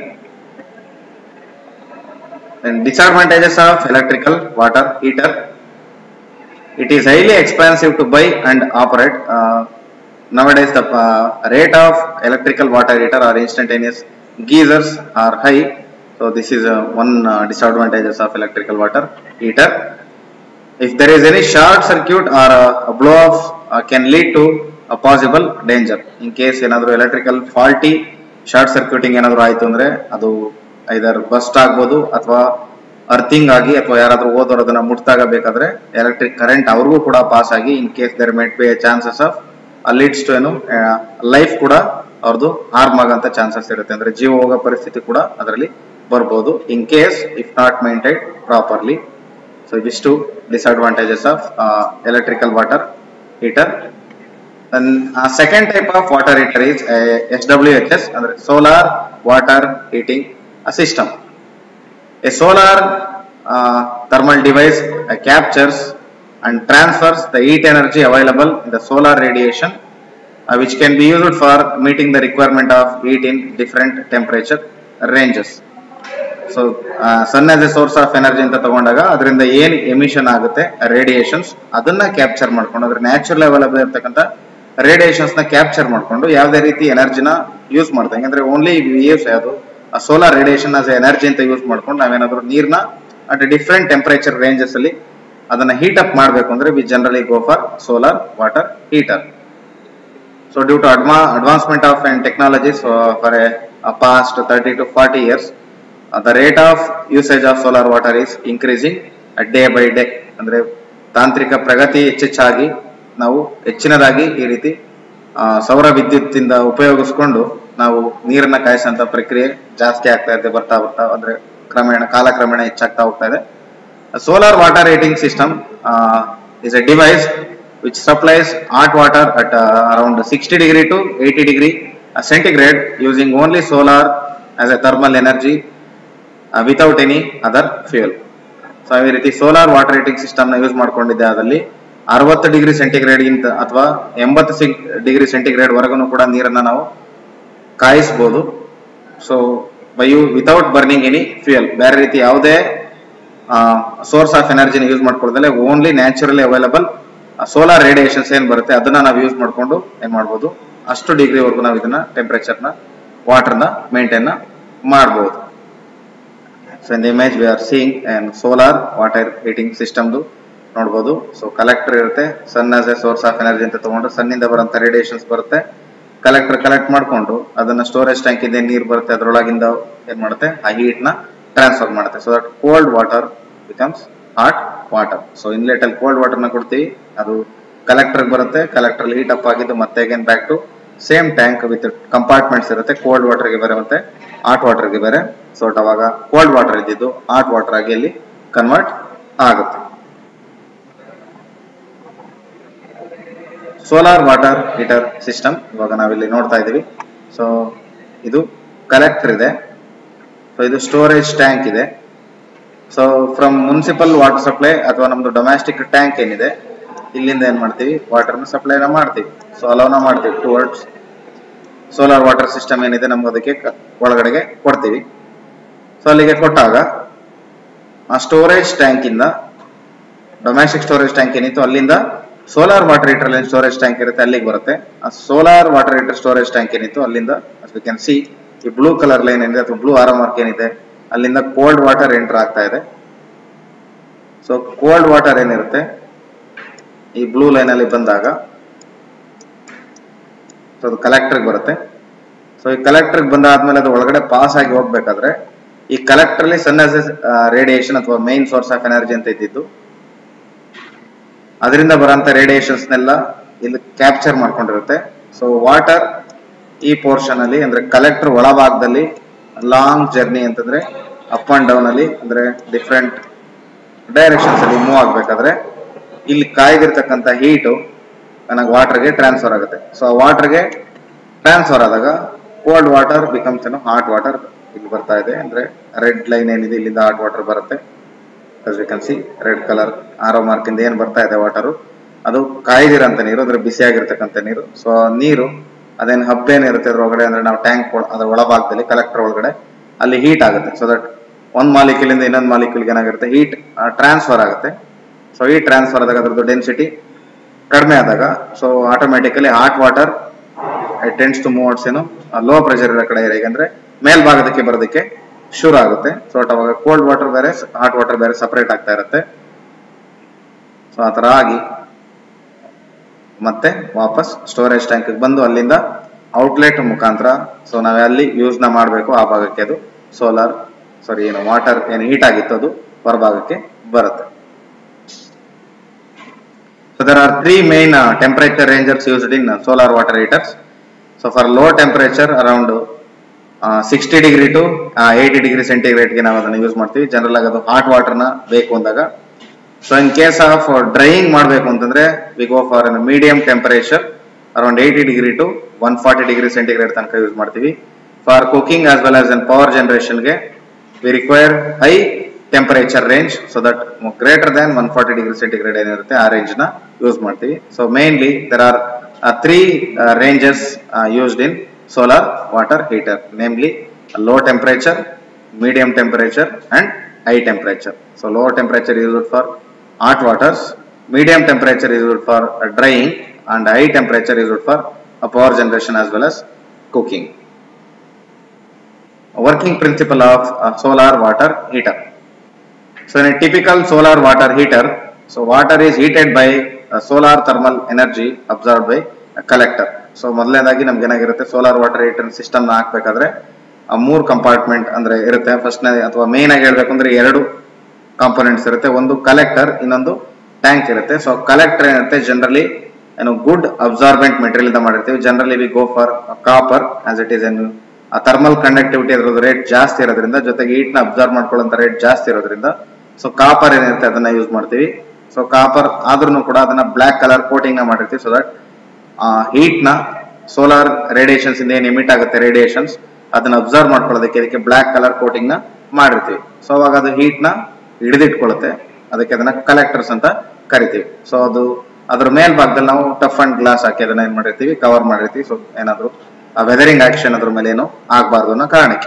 disadvantages of electrical water heater it is highly expensive to buy and operate. Uh, nowadays, the uh, rate of electrical water heater or instantaneous geysers are high. So this is uh, one uh, disadvantages of electrical water heater. If there is any short circuit or uh, a blow off uh, can lead to possible danger in case ಏನಾದ್ರು electrical faulty short circuiting ಏನಾದ್ರು ಆಯ್ತು ಅಂದ್ರೆ ಅದು ಐದರ್ bust ಆಗ್ಬೋದು ಅಥವಾ earthing ಆಗಿ ಅಥವಾ ಯಾರಾದ್ರೂ ಓದೋರು ಅದನ್ನ ಮುಟ್ದಾಗ ಬೇಕಾದ್ರೆ ಎಲೆಕ್ಟ್ರಿಕ್ ಕರೆಂಟ್ ಅವ್ರಿಗೂ ಕೂಡ ಪಾಸ್ ಆಗಿ in case there might be chances of leads to ಏನು ಲೈಫ್ ಕೂಡ ಅವ್ರದ್ದು ಹಾರ್ಮ್ ಆಗಂತ ಚಾನ್ಸಸ್ ಇರುತ್ತೆ ಅಂದ್ರೆ ಜೀವ ಹೋಗೋ ಪರಿಸ್ಥಿತಿ ಕೂಡ ಅದರಲ್ಲಿ ಬರ್ಬೋದು in case if not maintain properly so ಇದಿಷ್ಟು disadvantages of electrical water heater and uh, second type of water heater is uh, SWHS ಅಂದ್ರೆ solar water heating uh, system a solar uh, thermal device uh, captures and transfers the heat energy available in the solar radiation uh, which can be used for meeting the requirement of heat in different temperature ranges so sun as a source of energy ಅಂತ ತಗೊಂಡಾಗ ಅದರಿಂದ ಏನ್ emission ಆಗುತ್ತೆ radiations ಅದನ್ನ capture ಮಾಡ್ಕೊಂಡು ಅದ್ರ natural available ಇರ್ತಕ್ಕಂಥ radiations ನ ಕ್ಯಾಪ್ಚರ್ ಮಾಡ್ಕೊಂಡು ಯಾವುದೇ ರೀತಿ ಎನರ್ಜಿನ ಯೂಸ್ ಮಾಡ್ತಾ ಯಾಕಂದ್ರೆ ಓನ್ಲಿ ಯೂಸ್ ಯಾವುದು ಆ ಸೋಲಾರ್ ರೇಡಿಯೇಷನ್ ಆಸ್ ಎನರ್ಜಿ ಅಂತ ಯೂಸ್ ಮಾಡ್ಕೊಂಡು ನಾವೇನಾದ್ರೂ ನೀರ್ನ ಅಟ್ ಡಿಫ್ರೆಂಟ್ ಟೆಂಪರೇಚರ್ ರೇಂಜಸ್ ಅಲ್ಲಿ ಅದನ್ನ ಹೀಟ್ ಅಪ್ ಮಾಡಬೇಕು ಅಂದ್ರೆ we generally go for solar water heater so due to ಅಡ್ವಾ advancement of and technologies for a past thirty to forty years the rate of usage of solar water is increasing day by day ಅಂದ್ರೆ ತಾಂತ್ರಿಕ ಪ್ರಗತಿ ಹೆಚ್ಚೆಚ್ಚಾಗಿ ನಾವು ಹೆಚ್ಚಿನದಾಗಿ ಈ ರೀತಿ ಆ, ಸೌರ ವಿದ್ಯುತ್ತಿಂದ ಉಪಯೋಗಿಸ್ಕೊಂಡು ನಾವು ನೀರನ್ನ ಕಾಯಿಸಂತ ಪ್ರಕ್ರಿಯೆ ಜಾಸ್ತಿ ಆಗ್ತಾ ಇದೆ ಬರ್ತಾ ಬರ್ತಾ ಅಂದ್ರೆ ಕ್ರಮೇಣ ಕಾಲಕ್ರಮೇಣ ಹೆಚ್ಚಾಗ್ತಾ ಹೋಗ್ತಾ ಇದೆ solar water heating system uh, is a device which supplies hot water at uh, around 60 degree to 80 degree uh, centigrade using only solar as a thermal energy uh, without any other fuel. So ಈ ರೀತಿ solar water heating system ನ use ಮಾಡ್ಕೊಂಡಿದ್ದೆ ಅದಲ್ಲಿ ಅರವತ್ತು degree centigrade ಗಿಂತ ಅಥವಾ ಎಂಬತ್ತು degree centigrade ವರೆಗೂ ಕೂಡ ನೀರನ್ನ ನಾವು ಕಾಯಿಸಬಹುದು so by you without burning any fuel ಬೇರೆ ರೀತಿ ಯಾವುದೇ ಸೋರ್ಸ್ ಆಫ್ ಎನರ್ಜಿನ ಯೂಸ್ ಮಾಡ್ಕೊಳ್ದಲೆ only naturally available solar radiations ಏನ್ ಬರುತ್ತೆ ಅದನ್ನ ನಾವು ಯೂಸ್ ಮಾಡ್ಕೊಂಡು ಏನ್ ಮಾಡ್ಬೋದು ಅಷ್ಟು ಡಿಗ್ರಿವರೆಗೂ ನಾವು ಇದನ್ನ ಟೆಂಪರೇಚರ್ನ ವಾಟರ್ನ ಮೇಂಟೈನ್ ಮಾಡಬಹುದು so in the image we are seeing and solar water heating ಸಿಸ್ಟಮ್ದು ನೋಡ್ಬೋದು ಸೊ ಕಲೆಕ್ಟರ್ ಇರುತ್ತೆ sun as a source of energy ಅಂತ ತಗೊಂಡು ಸನ್ನಿಂದ ಬರೋಂಥ ರೇಡಿಯೇಷನ್ಸ್ ಬರುತ್ತೆ ಕಲೆಕ್ಟರ್ ಕಲೆಕ್ಟ್ ಮಾಡ್ಕೊಂಡು ಅದನ್ನ ಸ್ಟೋರೇಜ್ ಟ್ಯಾಂಕ್ ಇಂದ ನೀರು ಬರುತ್ತೆ ಅದರೊಳಗಿಂದ ಏನ್ ಮಾಡುತ್ತೆ ಆ ಹೀಟ್ ನ ಟ್ರಾನ್ಸ್ಫರ್ ಮಾಡುತ್ತೆ so that cold water becomes hot water so inlet ಅಲ್ಲಿ ಕೋಲ್ಡ್ ವಾಟರ್ ನ ಕೊಡ್ತೀವಿ ಅದು ಕಲೆಕ್ಟರ್ ಬರುತ್ತೆ ಕಲೆಕ್ಟರ್ ಹೀಟ್ ಅಪ್ ಆಗಿದ್ದು ಮತ್ತೆ again back to same tank with compartments ಇರುತ್ತೆ ಕೋಲ್ಡ್ ವಾಟರ್ ಗೆ ಬೇರೆ ಮತ್ತೆ ಹಾಟ್ ವಾಟರ್ ಗೆ ಬೇರೆ ಸೊ ಅವಾಗ ಕೋಲ್ಡ್ ವಾಟರ್ ಇದ್ದಿದ್ದು ಹಾಟ್ ವಾಟರ್ ಆಗಿ ಅಲ್ಲಿ ಕನ್ವರ್ಟ್ ಆಗುತ್ತೆ ಸೋಲಾರ್ ವಾಟರ್ ಹೀಟರ್ ಸಿಸ್ಟಮ್ ಇವಾಗ ನಾವಿಲ್ಲಿ ನೋಡ್ತಾ ಇದೀವಿ ಸೊ ಇದು ಕಲೆಕ್ಟರ್ ಇದೆ ಸೊ ಇದು ಸ್ಟೋರೇಜ್ ಟ್ಯಾಂಕ್ ಇದೆ so from municipal water supply ಅಥವಾ ನಮ್ದು ಡೊಮ್ಯಾಸ್ಟಿಕ್ ಟ್ಯಾಂಕ್ ಏನಿದೆ ಇಲ್ಲಿಂದ ಏನ್ ಮಾಡ್ತೀವಿ ವಾಟರ್ನ ಸಪ್ಲೈನ ಮಾಡ್ತೀವಿ ಸೊ ಅಲೋನ ಮಾಡ್ತೀವಿ ಟುವರ್ಡ್ಸ್ ಸೋಲಾರ್ ವಾಟರ್ ಸಿಸ್ಟಮ್ ಏನಿದೆ ನಮ್ಗೆ ಅದಕ್ಕೆ ಕ- ಒಳಗಡೆಗೆ ಕೊಡ್ತೀವಿ ಸೊ ಅಲ್ಲಿಗೆ ಕೊಟ್ಟಾಗ ಆ ಸ್ಟೋರೇಜ್ ಟ್ಯಾಂಕ್ ಇಂದ ಡೊಮ್ಯಾಸ್ಟಿಕ್ ಸ್ಟೋರೇಜ್ ಟ್ಯಾಂಕ್ ಏನಿತ್ತು ಅಲ್ಲಿಂದ ಸೋಲಾರ್ ವಾಟರ್ ಹೀಟರ್ ಅಲ್ಲಿ ಸ್ಟೋರೇಜ್ ಟ್ಯಾಂಕ್ ಇರುತ್ತೆ ಅಲ್ಲಿಗೆ ಬರುತ್ತೆ ಆ solar water heater storage tank ಏನಿತ್ತು ಅಲ್ಲಿಂದ ಕ್ಯಾನ್ ಸಿ ಈ ಬ್ಲೂ ಕಲರ್ ಲೈನ್ ಏನಿದೆ ಅಥವಾ ಬ್ಲೂ ಆರೋ ಮಾರ್ಕ್ ಏನಿದೆ ಅಲ್ಲಿಂದ ಕೋಲ್ಡ್ ವಾಟರ್ ಎಂಟರ್ ಆಗ್ತಾ ಇದೆ ಸೊ ಕೋಲ್ಡ್ ವಾಟರ್ ಏನಿರುತ್ತೆ ಈ ಬ್ಲೂ ಲೈನ್ ಅಲ್ಲಿ ಬಂದಾಗ ಸೊ ಅದು ಕಲೆಕ್ಟರ್ ಬರುತ್ತೆ ಸೊ ಈ ಕಲೆಕ್ಟರ್ ಬಂದಾದ್ಮೇಲೆ ಅದು ಒಳಗಡೆ ಪಾಸ್ ಆಗಿ ಹೋಗ್ಬೇಕಾದ್ರೆ ಈ ಕಲೆಕ್ಟರ್ ಅಲ್ಲಿ ಸಣ್ಣ ರೇಡಿಯೇಷನ್ ಅಥವಾ ಮೈನ್ ಸೋರ್ಸ್ ಆಫ್ ಎನರ್ಜಿ ಅಂತ ಇದ್ದಿದ್ದು ಅದರಿಂದ ಬರೋಂಥ ರೇಡಿಯೇಷನ್ಸ್ನೆಲ್ಲ ಇಲ್ಲಿ ಕ್ಯಾಪ್ಚರ್ ಮಾಡ್ಕೊಂಡಿರುತ್ತೆ ಸೊ ವಾಟರ್ ಈ ಪೋರ್ಷನ್ ಅಲ್ಲಿ ಅಂದ್ರೆ ಕಲೆಕ್ಟರ್ ಒಳಭಾಗದಲ್ಲಿ ಲಾಂಗ್ ಜರ್ನಿ ಅಂತಂದ್ರೆ ಅಪ್ ಅಂಡ್ ಡೌನ್ ಅಲ್ಲಿ ಅಂದ್ರೆ ಡಿಫ್ರೆಂಟ್ ಡೈರೆಕ್ಷನ್ಸ್ ಅಲ್ಲಿ ಮೂವ್ ಆಗ್ಬೇಕಾದ್ರೆ ಇಲ್ಲಿ ಕಾಯ್ದಿರ್ತಕ್ಕಂಥ ಹೀಟು ನನಗೆ ವಾಟರ್ಗೆ ಟ್ರಾನ್ಸ್ಫರ್ ಆಗುತ್ತೆ ಸೊ ಆ ವಾಟರ್ಗೆ ಟ್ರಾನ್ಸ್ಫರ್ ಆದಾಗ ಕೋಲ್ಡ್ ವಾಟರ್ ಬಿಕಮ್ಸ್ ಏನು ಹಾಟ್ ವಾಟರ್ ಇಲ್ಲಿ ಬರ್ತಾ ಇದೆ ಅಂದ್ರೆ ರೆಡ್ ಲೈನ್ ಏನಿದೆ ಇಲ್ಲಿಂದ ಹಾಟ್ ವಾಟರ್ ಬರುತ್ತೆ as we can see red colour arrow mark ಇಂದ ಏನ್ ಬರ್ತಾ ಇದೆ ವಾಟರು ಅದು ಕಾಯ್ದಿರಂತ ನೀರು ಅಂದ್ರೆ ಬಿಸಿಯಾಗಿರ್ತಕ್ಕಂಥ ನೀರು ಸೊ ನೀರು ಅದೇನು ಹಬ್ ಏನಿರುತ್ತೆ ಅದ್ರ ಒಳಗಡೆ ಅಂದ್ರೆ ನಾವು ಟ್ಯಾಂಕ್ ಅದ್ರ ಒಳಭಾಗದಲ್ಲಿ ಕಲೆಕ್ಟರ್ ಒಳಗಡೆ ಅಲ್ಲಿ ಹೀಟ್ ಆಗುತ್ತೆ ಸೊ ದಟ್ ಒಂದ್ ಮಾಲಿಕ್ಯೂಲ್ ಇಂದ ಇನ್ನೊಂದು ಮಾಲಿಕ್ಯೂಲ್ಗೆ ಏನಾಗಿರುತ್ತೆ ಹೀಟ್ ಟ್ರಾನ್ಸ್ಫರ್ ಆಗುತ್ತೆ ಸೊ ಹೀಟ್ ಟ್ರಾನ್ಸ್ಫರ್ ಆದಾಗ ಅದ್ರದ್ದು ಡೆನ್ಸಿಟಿ ಕಡಿಮೆ ಆದಾಗ so automatically hot water tends to moves ಏನು ಲೋ ಪ್ರೆಷರ್ ಇರೋ ಕಡೆ ಹೇಗೆ ಮೇಲ್ಭಾಗದಕ್ಕೆ ಬರೋದಕ್ಕೆ ಶುರು ಆಗುತ್ತೆ ಸೊ ಅವಾಗ ಕೋಲ್ಡ್ ವಾಟರ್ ಬೇರೆ ಹಾಟ್ ವಾಟರ್ ಬೇರೆ ಸಪರೇಟ್ ಆಗ್ತಾ ಇರುತ್ತೆ ಸೊ ಆ ತರ ಆಗಿ ಮತ್ತೆ ವಾಪಸ್ ಸ್ಟೋರೇಜ್ ಟ್ಯಾಂಕ್ ಬಂದು ಅಲ್ಲಿಂದ ಔಟ್ಲೆಟ್ ಮುಖಾಂತರ ಸೊ ನಾವು ಅಲ್ಲಿ ಯೂಸ್ ನ ಮಾಡಬೇಕು ಆ ಭಾಗಕ್ಕೆ ಅದು ಸೋಲಾರ್ ಸಾರಿ ಏನು ವಾಟರ್ ಏನು ಹೀಟ್ ಆಗಿತ್ತು ಅದು ಹೊರಭಾಗಕ್ಕೆ ಬರುತ್ತೆ So there are three main uh, temperature ranges used in uh, solar water heaters. So for low temperature around uh, 60 degree to uh, 80 degree centigrade ಗೆ ನಾವು ಅದನ್ನ ಯೂಸ್ ಮಾಡ್ತೀವಿ ಜನರಲ್ ಆಗಿ ಅದು ಹಾಟ್ ವಾಟರ್ನ ಬೇಕು ಅಂದಾಗ so in case of drying ಮಾಡಬೇಕು ಅಂತಂದ್ರೆ we go for medium temperature around eighty degree to one forty degree centigrade ತನಕ ಯೂಸ್ ಮಾಡ್ತೀವಿ for cooking as well as in power ಜನರೇಷನ್ಗೆ we require high temperature range so that greater than one forty degree centigrade ಏನಿರುತ್ತೆ ಆ range ನ use ಮಾಡ್ತೀವಿ so mainly there are three ranges used in solar water heater namely low temperature medium temperature and high temperature. So lower temperature is used for hot waters, medium temperature is used for uh, drying and high temperature is used for uh, power generation as well as cooking. Working principle of uh, solar water heater. So in a typical solar water heater, so water is heated by uh, solar thermal energy absorbed by a collector. So ಮೊದಲನೇದಾಗಿ ನಮ್ಗೆ ಏನಾಗಿರುತ್ತೆ solar water heater system ನ ಹಾಕ್ಬೇಕಾದ್ರೆ ಆ ಮೂರು compartment ಅಂದ್ರೆ ಇರುತ್ತೆ first ಅಥವಾ main ಆಗಿ ಹೇಳ್ಬೇಕು ಅಂದ್ರೆ ಎರಡು ಕಾಂಪೋನೆಂಟ್ಸ್ ಇರುತ್ತೆ ಒಂದು ಕಲೆಕ್ಟರ್ ಇನ್ನೊಂದು ಟ್ಯಾಂಕ್ ಇರುತ್ತೆ ಸೊ ಕಲೆಕ್ಟರ್ ಏನಿರುತ್ತೆ ಜನರಲಿ ಏನು ಗುಡ್ ಅಬ್ಸಾರ್ಬೆಂಟ್ ಮೆಟೀರಿಯಲ್ ಇಂದ ಮಾಡಿರ್ತೀವಿ generally we go for copper as it is ಏನು ಆ ಥರ್ಮಲ್ ಕಂಡಕ್ಟಿವಿಟಿ ಅದ್ರದ್ದು ರೇಟ್ ಜಾಸ್ತಿ ಇರೋದ್ರಿಂದ ಜೊತೆಗೆ heat ನ ಅಬ್ಸರ್ವ್ ಮಾಡ್ಕೊಳ್ಳೋಂಥ ರೇಟ್ ಜಾಸ್ತಿ ಇರೋದ್ರಿಂದ ಸೊ ಕಾಪರ್ ಏನಿರುತ್ತೆ ಅದನ್ನ ಯೂಸ್ ಮಾಡ್ತೀವಿ ಸೊ ಕಾಪರ್ ಆದ್ರೂ ಕೂಡ ಅದನ್ನ ಬ್ಲಾಕ್ ಕಲರ್ ಕೋಟಿಂಗ್ ನ ಮಾಡಿರ್ತೀವಿ ಸೊ ದಟ್ ಹೀಟ್ ನ ಸೋಲಾರ್ ರೇಡಿಯೇಷನ್ಸ್ ಇಂದ ಏನ್ ಎಮಿಟ್ ಆಗುತ್ತೆ ರೇಡಿಯೇಷನ್ಸ್ ಅದನ್ನ ಅಬ್ಸರ್ವ್ ಮಾಡ್ಕೊಳ್ಳೋದಕ್ಕೆ ಇದಕ್ಕೆ ಬ್ಲಾಕ್ ಕಲರ್ ಕೋಟಿಂಗ್ ನ ಮಾಡಿರ್ತೀವಿ ಸೊ ಅವಾಗ ಅದು ಹೀಟ್ ನ ಹಿಡಿದಿಟ್ಕೊಳ್ಳುತ್ತೆ ಅದಕ್ಕೆ ಅದನ್ನ ಕಲೆಕ್ಟರ್ಸ್ ಅಂತ ಕರಿತೀವಿ ಸೊ ಅದು ಅದ್ರ ಮೇಲ್ಭಾಗದಲ್ಲಿ ನಾವು ಟಫ್ ಅಂಡ್ ಗ್ಲಾಸ್ ಹಾಕಿ ಅದನ್ನ ಏನ್ ಮಾಡಿರ್ತೀವಿ ಕವರ್ ಮಾಡಿರ್ತೀವಿ ಸೊ ಏನಾದ್ರು ವೆದರಿಂಗ್ ಆಕ್ಷನ್ ಅದ್ರ ಮೇಲೆ ಏನು ಆಗಬಾರ್ದು ಅನ್ನೋ ಕಾರಣಕ್ಕೆ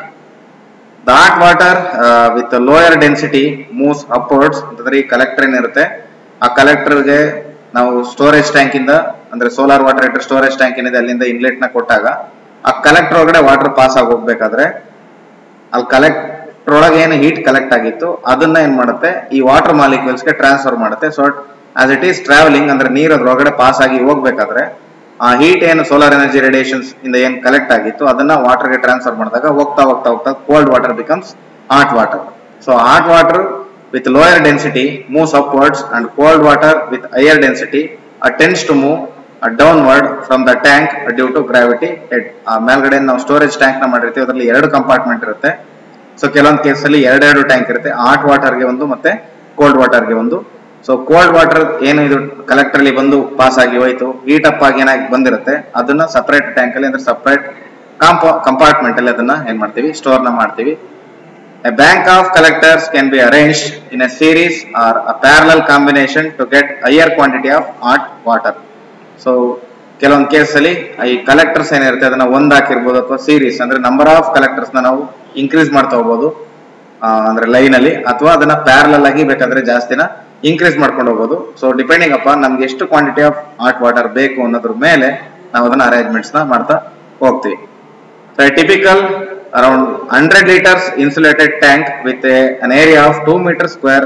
the hot water with lower density moves upwards ಅಂತಂದ್ರೆ ಈ ಕಲೆಕ್ಟರ್ ಏನಿರುತ್ತೆ ಆ ಕಲೆಕ್ಟರ್ಗೆ ನಾವು ಸ್ಟೋರೇಜ್ ಟ್ಯಾಂಕ್ ಇಂದ ಅಂದ್ರೆ solar water heater storage tank ಏನಿದೆ ಅಲ್ಲಿಂದ ಇನ್ಲೆಟ್ ನ ಕೊಟ್ಟಾಗ ಆ ಕಲೆಕ್ಟರ್ ಒಳಗಡೆ ವಾಟರ್ ಪಾಸ್ ಆಗಿ ಹೋಗ್ಬೇಕಾದ್ರೆ ಅಲ್ಲಿ ಕಲೆಕ್ಟರ್ ಒಳಗೆ ಏನು ಹೀಟ್ ಕಲೆಕ್ಟ್ ಆಗಿತ್ತು ಅದನ್ನ ಏನ್ ಮಾಡುತ್ತೆ ಈ ವಾಟರ್ ಮಾಲಿಕ್ಯೂಲ್ಸ್ ಗೆ ಟ್ರಾನ್ಸ್ಫರ್ ಮಾಡುತ್ತೆ so as it is travelling ಅಂದ್ರೆ ನೀರ್ ಅದ್ರೊಳಗಡೆ ಪಾಸ್ ಆಗಿ ಹೋಗ್ಬೇಕಾದ್ರೆ ಆ ಹೀಟ್ ಏನು ಸೋಲಾರ್ ಎನರ್ಜಿ ರೇಡಿಯೇಷನ್ಸ್ ಇಂದ ಏನ್ ಕಲೆಕ್ಟ್ ಆಗಿತ್ತು ಅದನ್ನ ವಾಟರ್ ಗೆ ಟ್ರಾನ್ಸ್ಫರ್ ಮಾಡಿದಾಗ ಹೋಗ್ತಾ ಹೋಗ್ತಾ ಹೋಗ್ತಾ cold water becomes hot water so hot water with lower density moves upwards and cold water with higher density uh, tends to move uh, downward from the tank uh, due to gravity head. ಆ ಮೇಲ್ಗಡೆ ನಾವು storage tank ನ ಮಾಡಿರ್ತೀವಿ ಅದರಲ್ಲಿ ಎರಡು compartment ಇರುತ್ತೆ so ಕೆಲವೊಂದು ಕೇಸಲ್ಲಿ ಎರಡೆರಡು ಟ್ಯಾಂಕ್ ಇರುತ್ತೆ ಹಾಟ್ ವಾಟರ್ಗೆ ಒಂದು ಮತ್ತೆ ಕೋಲ್ಡ್ ವಾಟರ್ಗೆ ಒಂದು ಸೊ ಕೋಲ್ಡ್ ವಾಟರ್ ಏನು ಇದು ಕಲೆಕ್ಟರ್ ಅಲ್ಲಿ ಬಂದು ಪಾಸ್ ಆಗಿ ಹೋಯ್ತು ಹೀಟ್ ಅಪ್ ಆಗಿ ಏನಾಗಿ ಬಂದಿರುತ್ತೆ ಅದನ್ನ ಸಪರೇಟ್ ಟ್ಯಾಂಕ್ ಅಲ್ಲಿ ಅಂದ್ರೆ ಸಪರೇಟ್ ಕಾಂಪ ಕಂಪಾರ್ಟ್ಮೆಂಟ್ ಅಲ್ಲಿ ಅದನ್ನ ಏನ್ ಮಾಡ್ತೀವಿ ಸ್ಟೋರ್ ನ ಮಾಡ್ತೀವಿ A bank of collectors can be arranged in a series or a parallel combination to get higher quantity of hot water. So ಕೆಲವೊಂದು ಕೇಸಲ್ಲಿ ಈ ಕಲೆಕ್ಟರ್ಸ್ ಏನಿರುತ್ತೆ ಅದನ್ನ ಒಂದ್ ಹಾಕಿರ್ಬೋದು ಅಥವಾ ಸೀರೀಸ್ ಅಂದ್ರೆ ನಂಬರ್ ಆಫ್ ಕಲೆಕ್ಟರ್ಸ್ ನ ನಾವು ಇನ್ಕ್ರೀಸ್ ಮಾಡ್ತಾ ಹೋಗ್ಬೋದು ಆ, ಅಂದ್ರೆ ಲೈನ್ ಅಲ್ಲಿ ಅಥವಾ ಅದನ್ನ ಪ್ಯಾರಲಲ್ ಆಗಿ ಬೇಕಾದ್ರೆ ಜಾಸ್ತಿನ ಇನ್ಕ್ರೀಸ್ ಮಾಡ್ಕೊಂಡು ಹೋಗ್ಬೋದು ಸೊ ಡಿಪೆಂಡಿಂಗ್ ಅಪ್ಪ ನಮ್ಗೆ ಎಷ್ಟು ಕ್ವಾಂಟಿಟಿ ಆಫ್ ಹಾಟ್ ವಾಟರ್ ಬೇಕು ಅನ್ನೋದ್ರ ಮೇಲೆ ನಾವು ಅದನ್ನ ಅರೇಂಜ್ಮೆಂಟ್ಸ್ ನ ಮಾಡ್ತಾ ಹೋಗ್ತೀವಿ So a typical around 100 liters insulated tank with a, an area of 2 meter square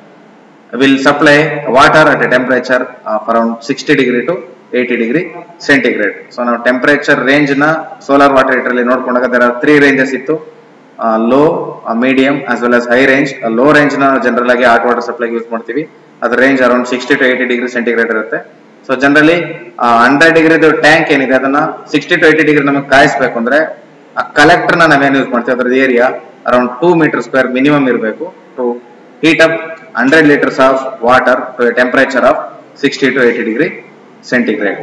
will supply water at a temperature of around 60 degree to 80 degree centigrade. So ನಾವು temperature range ನ solar water heater ಅಲ್ಲಿ ನೋಡ್ಕೊಂಡಾಗ there are three ranges ಇತ್ತು low medium as well as high range low range ನ general ಆಗಿ hot water supply use ಮಾಡ್ತೀವಿ ಅದ್ರ range around sixty to eighty degree centigrade ಇರುತ್ತೆ ಸೊ ಜನರಲಿ ಹಂಡ್ರೆಡ್ ಡಿಗ್ರಿದು tank ಏನಿದೆ ಅದನ್ನ ಸಿಕ್ಸ್ಟಿ ಟು ಏಯ್ಟಿ ಡಿಗ್ರಿ ನಮಗೆ ಕಾಯಿಸ್ಬೇಕು ಅಂದ್ರೆ ಆ ಕಲೆಕ್ಟರ್ ನ ನಾವೇನು ಯೂಸ್ ಮಾಡ್ತೀವಿ ಅದ್ರದ್ದು area around two metre square minimum ಇರಬೇಕು to heat up hundred litres of water to temperature of sixty to eighty degree centigrade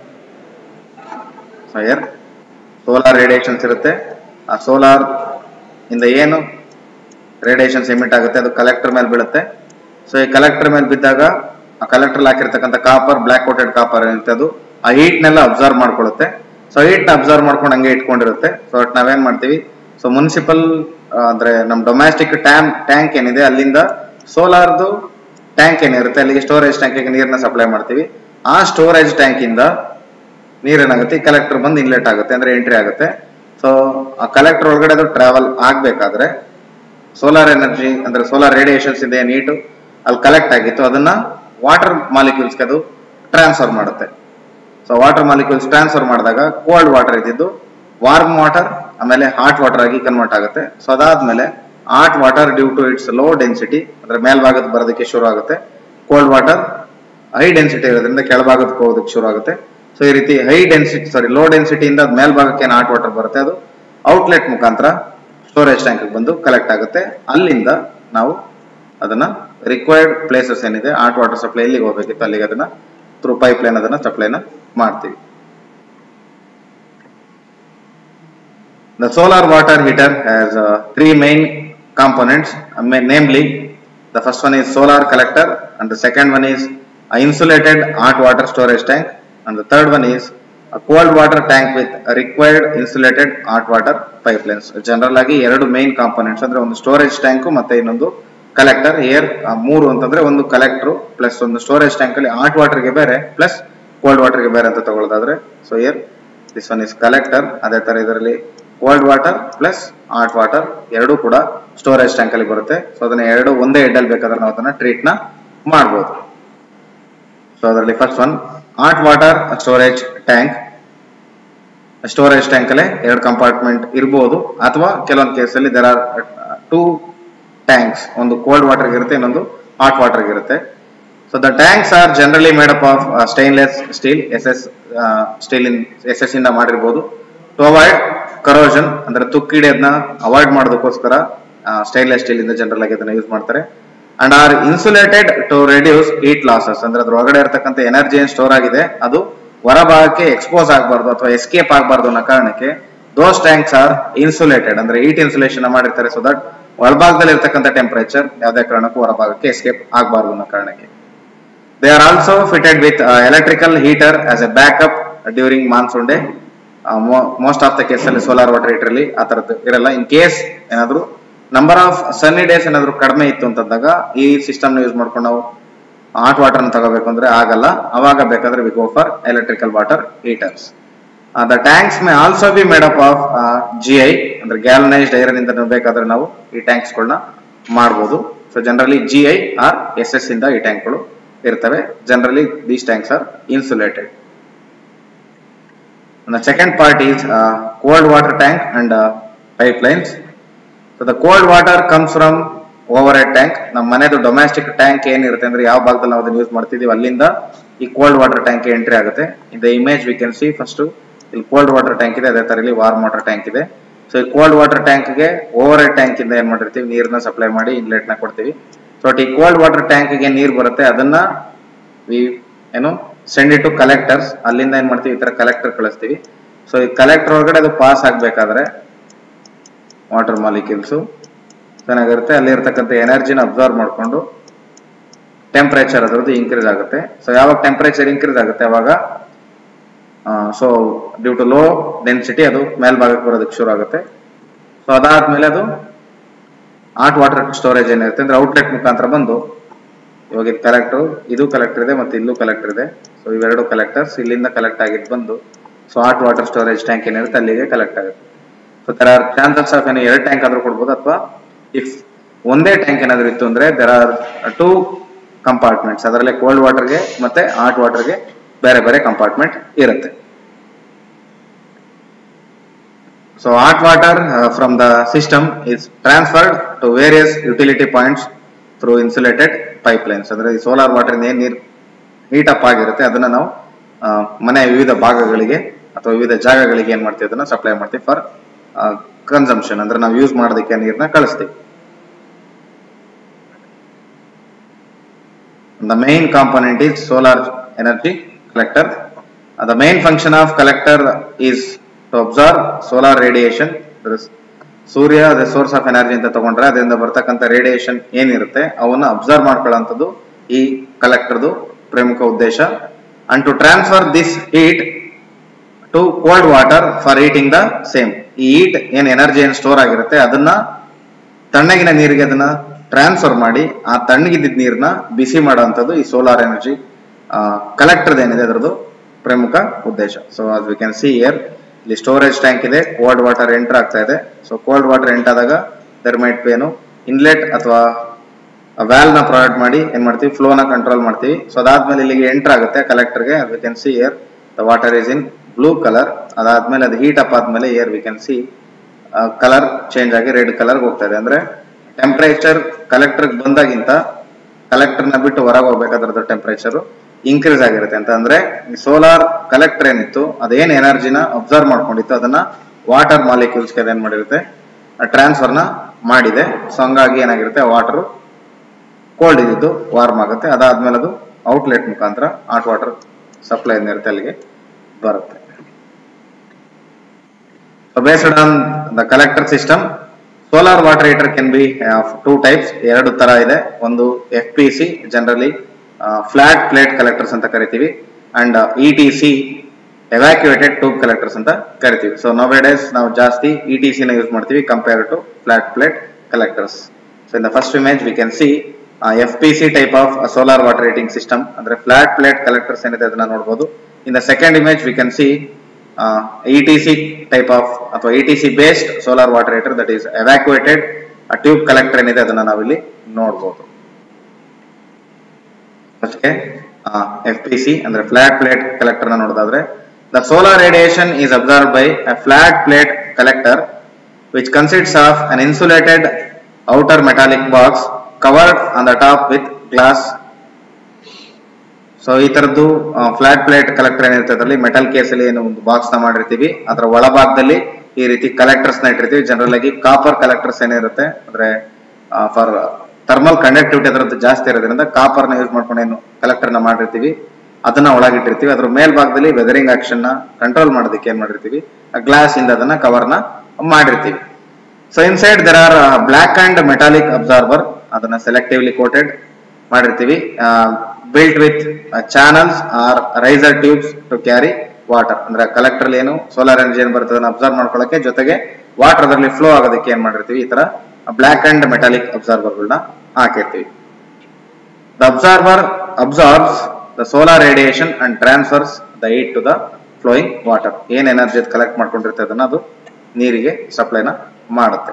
so here solar radiations ಇರುತ್ತೆ ಆ ಸೋಲಾರ್ ಇಂದ ಏನು ರೇಡಿಯೇಷನ್ಸ್ ಎಮಿಟ್ ಆಗುತ್ತೆ ಅದು ಕಲೆಕ್ಟರ್ ಮೇಲೆ ಬೀಳುತ್ತೆ ಸೊ ಈ ಕಲೆಕ್ಟರ್ ಮೇಲೆ ಬಿದ್ದಾಗ ಆ ಕಲೆಕ್ಟರ್ ಹಾಕಿರ್ತಕ್ಕಂಥ ಕಾಪರ್ ಬ್ಲಾಕ್ ಕೋಟೆಡ್ ಕಾಪರ್ ಏನಿರುತ್ತೆ ಅದು ಆ heat ನೆಲ್ಲ ಅಬ್ಸರ್ವ್ ಮಾಡ್ಕೊಳ್ಳುತ್ತೆ ಸೊ ಹೀಟ್ ನ ಅಬ್ಸರ್ವ್ ಮಾಡ್ಕೊಂಡು ಹಂಗೆ ಇಟ್ಕೊಂಡಿರುತ್ತೆ ಸೊ ಒಟ್ ನಾವೇನ್ ಮಾಡ್ತೀವಿ ಸೊ ಮುನ್ಸಿಪಲ್ ಅಂದ್ರೆ ನಮ್ ಡೊಮ್ಯಾಸ್ಟಿಕ್ ಟ್ಯಾಂಕ್ ಟ್ಯಾಂಕ್ ಏನಿದೆ ಅಲ್ಲಿಂದ ಸೋಲಾರ್ದು ಟ್ಯಾಂಕ್ ಏನಿರುತ್ತೆ ಅಲ್ಲಿಗೆ ಸ್ಟೋರೇಜ್ ಟ್ಯಾಂಕಿಗೆ ನೀರನ್ನ ಸಪ್ಲೈ ಮಾಡ್ತೀವಿ ಆ ಸ್ಟೋರೇಜ್ ಟ್ಯಾಂಕ್ ಇಂದ ನೀರೇನಾಗುತ್ತೆ ಈ ಕಲೆಕ್ಟರ್ ಬಂದು ಇನ್ಲೆಟ್ ಆಗುತ್ತೆ ಅಂದ್ರೆ ಎಂಟ್ರಿ ಆಗುತ್ತೆ ಸೊ ಆ ಕಲೆಕ್ಟರ್ ಒಳಗಡೆ ಅದು ಟ್ರಾವೆಲ್ ಆಗ್ಬೇಕಾದ್ರೆ ಸೋಲಾರ್ ಎನರ್ಜಿ ಅಂದ್ರೆ ಸೋಲಾರ್ ರೇಡಿಯೇಷನ್ಸ್ ಇದೆ ನೀಟು ಅಲ್ಲಿ ಕಲೆಕ್ಟ್ ಆಗಿತ್ತು ಅದನ್ನ ವಾಟರ್ ಮಾಲಿಕ್ಯೂಲ್ಸ್ಗೆ ಅದು ಟ್ರಾನ್ಸ್ಫರ್ ಮಾಡುತ್ತೆ ಸೊ ವಾಟರ್ ಮಾಲಿಕ್ಯೂಲ್ಸ್ ಟ್ರಾನ್ಸ್ಫರ್ ಮಾಡಿದಾಗ ಕೋಲ್ಡ್ ವಾಟರ್ ಇದ್ದಿದ್ದು ವಾರ್ಮ್ ವಾಟರ್ ಆಮೇಲೆ ಹಾಟ್ ವಾಟರ್ ಆಗಿ ಕನ್ವರ್ಟ್ ಆಗುತ್ತೆ ಸೊ ಅದಾದ್ಮೇಲೆ hot water due to it's low density ಅಂದ್ರೆ ಮೇಲ್ಭಾಗದ ಬರೋದಕ್ಕೆ ಶುರು ಆಗುತ್ತೆ ಕೋಲ್ಡ್ ವಾಟರ್ ಹೈ ಡೆನ್ಸಿಟಿ ಇರೋದ್ರಿಂದ ಕೆಳಭಾಗಕ್ಕೆ ಹೋಗೋದಕ್ಕೆ ಶುರು ಆಗುತ್ತೆ ಸೊ ಈ ರೀತಿ ಹೈ ಡೆನ್ಸಿಟಿ ಸಾರಿ ಲೋ ಡೆನ್ಸಿಟಿಯಿಂದ ಮೇಲ್ಭಾಗಕ್ಕೆ ಏನು ಹಾಟ್ ವಾಟರ್ ಬರುತ್ತೆ ಅದು ಔಟ್ಲೆಟ್ ಮುಖಾಂತರ ಸ್ಟೋರೇಜ್ ಟ್ಯಾಂಕ್ ಬಂದು ಕಲೆಕ್ಟ್ ಆಗುತ್ತೆ ಅಲ್ಲಿಂದ ನಾವು ಅದನ್ನ ರಿಕ್ವೈರ್ಡ್ ಪ್ಲೇಸಸ್ ಏನಿದೆ ಹಾಟ್ ವಾಟರ್ ಸಪ್ಲೈ ಎಲ್ಲಿಗೆ ಹೋಗ್ಬೇಕಿತ್ತು ಅಲ್ಲಿಗೆ ಅದನ್ನ ಥ್ರೂ ಪೈಪ್ ಲೈನ್ ಅದನ್ನ ಸಪ್ಲೈನ ಮಾಡ್ತೀವಿ The solar water heater has uh, three main components, uh, ma- namely the first one is solar collector and the second one is a insulated hot water storage tank and the third one is a cold water tank with a required insulated hot water pipelines. General ಆಗಿ ಎರಡು main components ಅಂದ್ರೆ ಒಂದು storage tank ಮತ್ತೆ ಇನ್ನೊಂದು collector air ಮೂರು ಅಂತಂದ್ರೆ ಒಂದು collector plus ಒಂದು ಸ್ಟೋರೇಜ್ ಟ್ಯಾಂಕ್ ಅಲ್ಲಿ ಹಾಟ್ ವಾಟರ್ಗೆ ಬೇರೆ ಪ್ಲಸ್ ಕೋಲ್ಡ್ ವಾಟರ್ಗೆ ಬೇರೆ ಅಂತ ತಗೊಳ್ಳೋದಾದ್ರೆ so here this one is collector ಅದೇ ತರ ಇದರಲ್ಲಿ cold water plus hot water ಎರಡೂ ಕೂಡ ಸ್ಟೋರೇಜ್ ಟ್ಯಾಂಕ್ ಅಲ್ಲಿ ಬರುತ್ತೆ ಸೊ ಅದನ್ನ ಎರಡು ಒಂದೇ ಹೆಡ್ ಅಲ್ಲಿ ಬೇಕಾದ್ರೆ ನಾವು ಅದನ್ನ ಟ್ರೀಟ್ ನ ಮಾಡಬಹುದು ಸೊ ಅದರಲ್ಲಿ first one hot water storage tank storage tank ಅಲ್ಲೇ ಎರಡು ಕಂಪಾರ್ಟ್ಮೆಂಟ್ ಇರ್ಬೋದು ಅಥವಾ ಕೆಲವೊಂದು ಕೇಸಲ್ಲಿ ದರ್ ಆರ್ ಟೂ ಟ್ಯಾಂಕ್ಸ್ ಒಂದು ಕೋಲ್ಡ್ ವಾಟರ್ ಇರುತ್ತೆ ಇನ್ನೊಂದು ಹಾಟ್ ವಾಟರ್ ಇರುತ್ತೆ so the tanks are generally made up of stainless steel S S steel in S S ಇಂದ ಮಾಡಿರ್ಬೋದು ಟು ಅವಾಯ್ಡ್ ಕರೋಷನ್ ಅಂದ್ರೆ ತುಕ್ಕಿಡಿಯನ್ನ ಅವಾಯ್ಡ್ ಮಾಡೋದಕ್ಕೋಸ್ಕರ ಸ್ಟೈನ್ಲೆಸ್ ಸ್ಟೀಲ್ ಇಂದ ಜನರಲ್ ಆಗಿ ಅದನ್ನ ಯೂಸ್ ಮಾಡ್ತಾರೆ and are insulated to reduce heat losses ಅಂದ್ರೆ ಅದ್ರ ಒಳಗಡೆ ಇರತಕ್ಕಂಥ ಎನರ್ಜಿ ಏನ್ ಸ್ಟೋರ್ ಆಗಿದೆ ಅದು ಹೊರಭಾಗಕ್ಕೆ ಎಕ್ಸ್ಪೋಸ್ ಆಗಬಾರ್ದು ಅಥವಾ ಎಸ್ಕೇಪ್ ಆಗಬಾರ್ದು ಅನ್ನೋ ಕಾರಣಕ್ಕೆ ದೋಸ್ ಟ್ಯಾಂಕ್ಸ್ ಆರ್ ಇನ್ಸುಲೇಟೆಡ್ ಅಂದ್ರೆ ಹೀಟ್ ಇನ್ಸುಲೇಷನ್ ಮಾಡಿರ್ತಾರೆ ಸೊ ದಟ್ ಒಳಭಾಗದಲ್ಲಿ ಇರ್ತಕ್ಕಂಥ ಟೆಂಪರೇಚರ್ ಯಾವುದೇ ಕಾರಣಕ್ಕೂ ಹೊರಭಾಗಕ್ಕೆ ಎಸ್ಕೇಪ್ ಆಗಬಾರ್ದು ಅನ್ನೋ ಕಾರಣಕ್ಕೆ they are also fitted with electrical heater as a backup during monsoon day most of the case ಅಲ್ಲಿ ಸೋಲಾರ್ ವಾಟರ್ ಹೀಟರ್ ಅಲ್ಲಿ ಆ ತರದ್ದು ಇರಲ್ಲ ಇನ್ ಕೇಸ್ ಏನಾದ್ರು ನಂಬರ್ ಆಫ್ ಸನ್ನಿ ಡೇಸ್ ಏನಾದ್ರು ಕಡಿಮೆ ಇತ್ತು ಅಂತಂದಾಗ ಈ ಸಿಸ್ಟಮ್ ಯೂಸ್ ಮಾಡ್ಕೊಂಡು ನಾವು ಹಾಟ್ ವಾಟರ್ ತಗೋಬೇಕು ಅಂದ್ರೆ ಆಗಲ್ಲ ಅವಾಗ ಬೇಕಾದ್ರೆ we go for electrical water heaters the tanks may also be made up of G I ಅಂದ್ರೆ ಗ್ಯಾಲ್ನೈಸ್ಡ್ ಐರನ್ ಇಂದ ಬೇಕಾದ್ರೆ ನಾವು ಈ ಟ್ಯಾಂಕ್ಸ್ ಗಳನ್ನ ಮಾಡಬಹುದು so generally G I R S S ಇಂದ ಈ ಟ್ಯಾಂಕ್ ಗಳು ಇರ್ತವೆ generally these tanks are insulated the second part is uh, cold water tank and uh, pipelines so the cold water comes from overhead tank ನಮ್ಮ ಮನೆದು domestic tank ಏನಿರುತ್ತೆ ಅಂದ್ರೆ ಯಾವ ಭಾಗದಲ್ಲಿ ನಾವು ಅದನ್ನ ಯೂಸ್ ಮಾಡ್ತಿದೀವಿ ಅಲ್ಲಿಂದ ಈ ಕೋಲ್ಡ್ ವಾಟರ್ ಟ್ಯಾಂಕ್ ಎಂಟ್ರಿ ಆಗುತ್ತೆ in the image we can see first ಇಲ್ಲಿ ಕೋಲ್ಡ್ ವಾಟರ್ ಟ್ಯಾಂಕ್ ಇದೆ ಅದೇ ತರ ಇಲ್ಲಿ ವಾರ್ಮ್ ವಾಟರ್ ಟ್ಯಾಂಕ್ ಇದೆ ಸೊ ಈ ಕೋಲ್ಡ್ ವಾಟರ್ ಟ್ಯಾಂಕ್ಗೆ ಓವರ್ ಹೆಡ್ ಟ್ಯಾಂಕ್ ಇಂದ ಏನ್ ಮಾಡಿರ್ತೀವಿ ನೀರನ್ನ ಸಪ್ಲೈ ಮಾಡಿ ಇನ್ಲೆಟ್ ನ ಕೊಡ್ತೀವಿ ಸೊ ಈ ಕೋಲ್ಡ್ ವಾಟರ್ ಟ್ಯಾಂಕ್ಗೆ ನೀರು ಬರುತ್ತೆ ಅದನ್ನ ವಿ ಏನು ಸೆಂಡ್ ಇಟ್ ಟು ಕಲೆಕ್ಟರ್ಸ್ ಅಲ್ಲಿಂದ ಏನ್ ಮಾಡ್ತೀವಿ ಈ ತರ ಕಲೆಕ್ಟರ್ ಕಳಿಸ್ತೀವಿ ಸೊ ಈ ಕಲೆಕ್ಟರ್ ಒಳಗಡೆ ಅದು ಪಾಸ್ ಆಗ್ಬೇಕಾದ್ರೆ ವಾಟರ್ ಮಾಲಿಕ್ಯೂಲ್ಸ್ ಚೆನ್ನಾಗಿರುತ್ತೆ ಅಲ್ಲಿ ಇರ್ತಕ್ಕಂಥ ಎನರ್ಜಿನ ಅಬ್ಸರ್ವ್ ಮಾಡ್ಕೊಂಡು ಟೆಂಪರೇಚರ್ ಅದರದ್ದು ಇನ್ಕ್ರೀಸ್ ಆಗುತ್ತೆ ಸೊ ಯಾವಾಗ ಟೆಂಪರೇಚರ್ ಇನ್ಕ್ರೀಸ್ ಆಗುತ್ತೆ ಅವಾಗ so due to low density ಅದು ಮೇಲ್ಭಾಗಕ್ಕೆ ಬರೋದಕ್ಕೆ ಶುರು ಆಗುತ್ತೆ ಸೊ ಅದಾದ್ಮೇಲೆ ಅದು ಹಾಟ್ ವಾಟರ್ ಸ್ಟೋರೇಜ್ ಏನಿರುತ್ತೆ ಅಂದ್ರೆ ಔಟ್ಲೆಟ್ ಮುಖಾಂತರ ಬಂದು ಇವಾಗ ಇದು ಕಲೆಕ್ಟರ್ ಇದು ಕಲೆಕ್ಟರ್ ಇದೆ ಮತ್ತೆ ಇಲ್ಲೂ ಕಲೆಕ್ಟರ್ ಇದೆ ಸೊ ಇವೆರಡು ಕಲೆಕ್ಟರ್ಸ್ ಇಲ್ಲಿಂದ ಕಲೆಕ್ಟ್ ಆಗಿದ್ದು ಬಂದು so hot water storage tank ಏನಿರುತ್ತೆ ಅಲ್ಲಿಗೆ ಕಲೆಕ್ಟ್ ಆಗುತ್ತೆ so there are chances of ಏನು ಎರಡು ಟ್ಯಾಂಕ್ ಆದ್ರೂ ಕೊಡ್ಬೋದು ಅಥವಾ ಇಫ್ ಒಂದೇ ಟ್ಯಾಂಕ್ ಏನಾದ್ರು ಇತ್ತು ಅಂದ್ರೆ ದರ್ ಆರ್ ಟೂ ಕಂಪಾರ್ಟ್ಮೆಂಟ್ಸ್ ಅದರಲ್ಲಿ ಕೋಲ್ಡ್ ವಾಟರ್ಗೆ ಮತ್ತೆ ಹಾಟ್ ವಾಟರ್ಗೆ ಬೇರೆ ಬೇರೆ ಕಂಪಾರ್ಟ್ಮೆಂಟ್ ಇರುತ್ತೆ so hot water from the system is transferred to various utility points through insulated pipelines ಅಂದ್ರೆ ಈ ಸೋಲಾರ್ ವಾಟರ್ ಏನ್ ನೀರು ಹೀಟ್ ಅಪ್ ಆಗಿರುತ್ತೆ ಅದನ್ನ ನಾವು ಆ, ಮನೆಯ ವಿವಿಧ ಭಾಗಗಳಿಗೆ ಅಥವಾ ವಿವಿಧ ಜಾಗಗಳಿಗೆ ಏನ್ ಮಾಡ್ತೀವಿ ಅದನ್ನ ಸಪ್ಲೈ ಮಾಡ್ತೀವಿ ಫಾರ್ ಕನ್ಸಂಪ್ಷನ್ ಅಂದ್ರೆ ನಾವು ಯೂಸ್ ಮಾಡೋದಕ್ಕೆ ನೀರನ್ನ ಕಳಿಸ್ತೀವಿ The main component is solar energy collector. Uh, the main function of collector is to absorb solar radiation. There is ಸೂರ್ಯ ಅದೇ ಸೋರ್ಸ್ ಆಫ್ ಎನರ್ಜಿ ಅಂತ ತಗೊಂಡ್ರೆ ಅದರಿಂದ ಬರ್ತಕ್ಕಂಥ ರೇಡಿಯೇಷನ್ ಏನಿರುತ್ತೆ ಅವನ್ನ ಅಬ್ಸರ್ವ್ ಮಾಡ್ಕೊಳ್ಳೋಂಥದ್ದು ಈ ಕಲೆಕ್ಟರ್ದು ಪ್ರಮುಖ ಉದ್ದೇಶ and to transfer this heat to cold water for heating the same ಈ ಹೀಟ್ ಏನ್ ಎನರ್ಜಿ ಏನ್ ಸ್ಟೋರ್ ಆಗಿರುತ್ತೆ ಅದನ್ನ ತಣ್ಣಗಿನ ನೀರಿಗೆ ಅದನ್ನ ಟ್ರಾನ್ಸ್ಫರ್ ಮಾಡಿ ಆ ತಣ್ಣಗಿದ್ದ ನೀರನ್ನ ಬಿಸಿ ಮಾಡುವಂಥದ್ದು ಈ ಸೋಲಾರ್ ಎನರ್ಜಿ ಕಲೆಕ್ಟರ್ ಏನಿದೆ ಅದರದ್ದು ಪ್ರಮುಖ ಉದ್ದೇಶ so as we can see here ಇಲ್ಲಿ ಸ್ಟೋರೇಜ್ ಟ್ಯಾಂಕ್ ಇದೆ ಕೋಲ್ಡ್ ವಾಟರ್ ಎಂಟರ್ ಆಗ್ತಾ ಇದೆ ಸೊ ಕೋಲ್ಡ್ ವಾಟರ್ ಎಂಟ್ ಆದಾಗ ದರ್ ಮೈಟ್ ಏನು ಇನ್ಲೆಟ್ ಅಥವಾ ವ್ಯಾಲ್ ನ ಪ್ರೊವೈಡ್ ಮಾಡಿ ಏನ್ ಮಾಡ್ತೀವಿ ಫ್ಲೋ ನ ಕಂಟ್ರೋಲ್ ಮಾಡ್ತೀವಿ ಸೊ ಅದಾದ್ಮೇಲೆ ಇಲ್ಲಿಗೆ ಎಂಟರ್ ಆಗುತ್ತೆ ಕಲೆಕ್ಟರ್ಗೆ we can see here the water is in blue colour ಅದಾದ್ಮೇಲೆ ಅದು ಹೀಟ್ ಅಪ್ ಆದ್ಮೇಲೆ here we can see colour change ಆಗಿ ರೆಡ್ ಕಲರ್ ಹೋಗ್ತಾ ಇದೆ ಅಂದ್ರೆ ಟೆಂಪರೇಚರ್ ಕಲೆಕ್ಟರ್ ಬಂದಾಗಿಂತ ಕಲೆಕ್ಟರ್ ನ ಬಿಟ್ಟು ಹೊರಗೆ ಹೋಗ್ಬೇಕಾದ್ರದ್ದು ಟೆಂಪರೇಚರ್ ಇನ್ಕ್ರೀಸ್ ಆಗಿರುತ್ತೆ ಅಂತ ಅಂದ್ರೆ ಸೋಲಾರ್ ಕಲೆಕ್ಟರ್ ಏನಿತ್ತು ಅದೇನ್ ಎನರ್ಜಿನ ಅಬ್ಸರ್ವ್ ಮಾಡ್ಕೊಂಡಿತ್ತು ಅದನ್ನ ವಾಟರ್ ಮಾಲಿಕ್ಯೂಲ್ಸ್ ಏನ್ ಮಾಡಿರುತ್ತೆ ಟ್ರಾನ್ಸ್ಫರ್ ನ ಮಾಡಿದೆ ಸೊ ಹಂಗಾಗಿ ಏನಾಗಿರುತ್ತೆ ವಾಟರ್ ಕೋಲ್ಡ್ ಇದ್ದಿದ್ದು ವಾರ್ಮ್ ಆಗುತ್ತೆ ಅದಾದ್ಮೇಲೆ ಅದು ಔಟ್ಲೆಟ್ ಮುಖಾಂತರ ಹಾಟ್ ವಾಟರ್ ಸಪ್ಲೈ ಏನಿರುತ್ತೆ ಅಲ್ಲಿಗೆ ಬರುತ್ತೆ So based on the collector system, solar water heater can be of two types. ಎರಡು ತರ ಇದೆ ಒಂದು F P C generally flat plate collectors ಅಂತ ಕರಿತೀವಿ and E T C evacuated tube collectors ಅಂತ ಕರಿತೀವಿ ಸೊ ನೋ ಡೇಸ್ ನಾವು ಜಾಸ್ತಿ ಇ ಟಿ ಸಿ ನ ಯೂಸ್ ಮಾಡ್ತೀವಿ compare to flat plate collectors so in the first image we can see F P C type of solar water heating system ಅಂದ್ರೆ flat plate collectors ಏನಿದೆ ಅದನ್ನ ನೋಡಬಹುದು in the second image we can see E T C type of ಅಥವಾ E T C based solar water heater that is evacuated tube collector ಏನಿದೆ ಅದನ್ನ ನಾವಿಲ್ಲಿ ನೋಡಬಹುದು ಫಸ್ಟ್ಗೆ ಎಫ್ ಪಿ ಸಿ ಅಂದ್ರೆ ಫ್ಲಾಟ್ ಪ್ಲೇಟ್ ಕಲೆಕ್ಟರ್ ನ ನೋಡೋದಾದ್ರೆ the solar radiation is absorb by a flat plate collector which consists of an insulated outer metallic box covered on the top with glass so ಈ ತರದ್ದು flat plate collector ಏನಿರುತ್ತೆ ಅದರಲ್ಲಿ metal case ಅಲ್ಲಿ ಏನು ಒಂದು box ನ ಮಾಡಿರ್ತೀವಿ ಅದರ ಒಳಭಾಗದಲ್ಲಿ ಈ ರೀತಿ ಕಲೆಕ್ಟರ್ಸ್ ನ ಇಟ್ಟಿರ್ತೀವಿ ಜನರಲ್ ಆಗಿ ಕಾಪರ್ ಕಲೆಕ್ಟರ್ಸ್ ಏನಿರುತ್ತೆ ಅಂದ್ರೆ ಫಾರ್ ಥರ್ಮಲ್ ಕಂಡಕ್ಟಿವಿಟಿ ಅದರದ್ದು ಜಾಸ್ತಿ ಇರೋದ್ರಿಂದ ಕಾಪರ್ ನ ಯೂಸ್ ಮಾಡ್ಕೊಂಡು ಏನು ಕಲೆಕ್ಟರ್ ನ ಮಾಡಿರ್ತೀವಿ ಅದನ್ನ ಒಳಗಿಟ್ಟಿರ್ತೀವಿ ಅದ್ರ ಮೇಲ್ಭಾಗದಲ್ಲಿ ವೆದರಿಂಗ್ ಆಕ್ಷನ್ ನ ಕಂಟ್ರೋಲ್ ಮಾಡೋದಕ್ಕೆ ಏನ್ ಮಾಡಿರ್ತೀವಿ ಗ್ಲಾಸ್ ಇಂದ ಅದನ್ನ ಕವರ್ ನ ಮಾಡಿರ್ತೀವಿ so inside there are black and metallic absorber ಅದನ್ನ ಸೆಲೆಕ್ಟಿವ್ಲಿ ಕೋಟೆಡ್ ಮಾಡಿರ್ತೀವಿ built with channels or riser tubes to carry water ಅಂದ್ರೆ ಕಲೆಕ್ಟರ್ ಏನು ಸೋಲಾರ್ ಎನರ್ಜಿ ಏನ್ ಬರ್ತದೆ ಅಬ್ಸರ್ವ್ ಮಾಡ್ಕೊಳ್ಳಕ್ಕೆ ಜೊತೆಗೆ ವಾಟರ್ ಅದರಲ್ಲಿ ಫ್ಲೋ ಆಗೋದಕ್ಕೆ ಏನ್ ಮಾಡಿರ್ತೀವಿ ಈ ತರ ಬ್ಲಾಕ್ ಅಂಡ್ ಮೆಟಾಲಿಕ್ ಅಬ್ಸಾರ್ಬರ್ಗಳನ್ನ ಹಾಕಿರ್ತೀವಿ the absorber absorbs the solar radiation and transfers the heat to the flowing water ಏನ್ ಎನರ್ಜಿ ಕಲೆಕ್ಟ್ ಮಾಡ್ಕೊಂಡಿರುತ್ತೆ ಅದನ್ನ ಅದು ನೀರಿಗೆ ಸಪ್ಲೈನ ಮಾಡುತ್ತೆ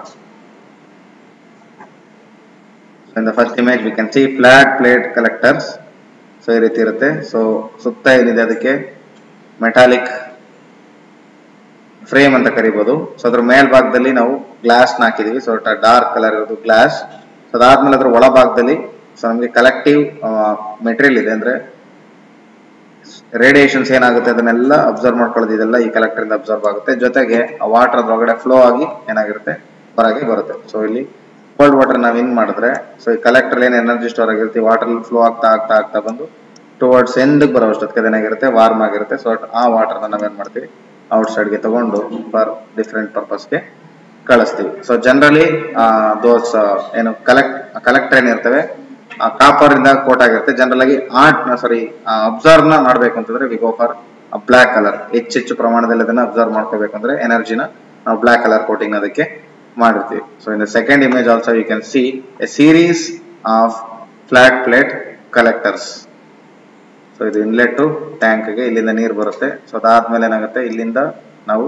in the first image we can see flat plate collectors so ಈ ರೀತಿ ಇರುತ್ತೆ ಸೊ ಸುತ್ತ ಏನಿದೆ ಅದಕ್ಕೆ ಮೆಟಾಲಿಕ್ ಫ್ರೇಮ್ ಅಂತ ಕರಿಬಹುದು ಸೊ ಅದ್ರ ಮೇಲ್ಭಾಗದಲ್ಲಿ ನಾವು ಗ್ಲಾಸ್ ನ ಹಾಕಿದೀವಿ ಸೊ ಡಾರ್ಕ್ ಕಲರ್ ಇರೋದು ಗ್ಲಾಸ್ ಸೊ ಅದಾದ್ಮೇಲೆ ಅದ್ರ ಒಳಭಾಗದಲ್ಲಿ ಸೊ ನಮಗೆ ಕಲೆಕ್ಟಿವ್ ಮೆಟೀರಿಯಲ್ ಇದೆ ಅಂದ್ರೆ ರೇಡಿಯೇಷನ್ಸ್ ಏನಾಗುತ್ತೆ ಅದನ್ನೆಲ್ಲ ಅಬ್ಸರ್ವ್ ಮಾಡ್ಕೊಳ್ಳೋದು ಇದೆಲ್ಲ ಈ ಕಲೆಕ್ಟರ್ ಇಂದ ಅಬ್ಸರ್ವ್ ಆಗುತ್ತೆ ಜೊತೆಗೆ ಆ ವಾಟರ್ ಅದ್ರೊಳಗಡೆ ಫ್ಲೋ ಆಗಿ ಏನಾಗಿರುತ್ತೆ ಹೊರಗೆ ಬರುತ್ತೆ ಸೊ ಇಲ್ಲಿ ಕೋಲ್ಡ್ ವಾಟರ್ ನಾವ್ ಹಿಂಗ್ ಮಾಡಿದ್ರೆ ಸೊ ಈ ಕಲೆಕ್ಟರ್ ಏನ್ ಎನರ್ಜಿ ಸ್ಟೋರ್ ಆಗಿರುತ್ತೆ ವಾಟರ್ ಫ್ಲೋ ಆಗ್ತಾ ಆಗ್ತಾ ಆಗ್ತಾ ಬಂದು ಟುವರ್ಡ್ಸ್ ಎಂಡ್ ಬರೋ ಅಷ್ಟೊತ್ತಿಗೆ ಅದೇನಾಗಿರುತ್ತೆ ವಾರ್ಮ್ ಆಗಿರುತ್ತೆ ಸೊ ಆ ವಾಟರ್ ನಾವೇನ್ ಮಾಡ್ತೀವಿ ಔಟ್ ಸೈಡ್ ಗೆ ತಗೊಂಡು ಫಾರ್ ಡಿಫ್ರೆಂಟ್ ಪರ್ಪಸ್ಗೆ ಕಳಿಸ್ತೀವಿ ಸೊ ಜನರಲಿ ದೋಸ್ ಏನು ಕಲೆಕ್ಟ್ ಕಲೆಕ್ಟರ್ ಏನಿರ್ತವೆ ಕಾಪರ್ ಇಂದ ಕೋಟ್ ಆಗಿರುತ್ತೆ ಜನರಲ್ ಆಗಿ ಆರ್ಟ್ ಸಾರಿ ಅಬ್ಸರ್ವ್ ನ ಮಾಡ್ಬೇಕು ಅಂತಂದ್ರೆ we go for black colour ಹೆಚ್ಚೆಚ್ಚು ಪ್ರಮಾಣದಲ್ಲಿ ಅದನ್ನ ಅಬ್ಸರ್ವ್ ಮಾಡ್ಕೋಬೇಕಂದ್ರೆ ಎನರ್ಜಿನ ನಾವು ಬ್ಲಾಕ್ ಕಲರ್ ಕೋಟಿಂಗ್ ಅದಕ್ಕೆ ಮಾಡಿರ್ತೀವಿ so in the second image also you can see a series of flat plate collectors so ಇದು ಇನ್ಲೆಟ್ ಟ್ಯಾಂಕ್ ಗೆ ಇಲ್ಲಿಂದ ನೀರು ಬರುತ್ತೆ ಸೊ ಅದಾದ್ಮೇಲೆ ಏನಾಗುತ್ತೆ ಇಲ್ಲಿಂದ ನಾವು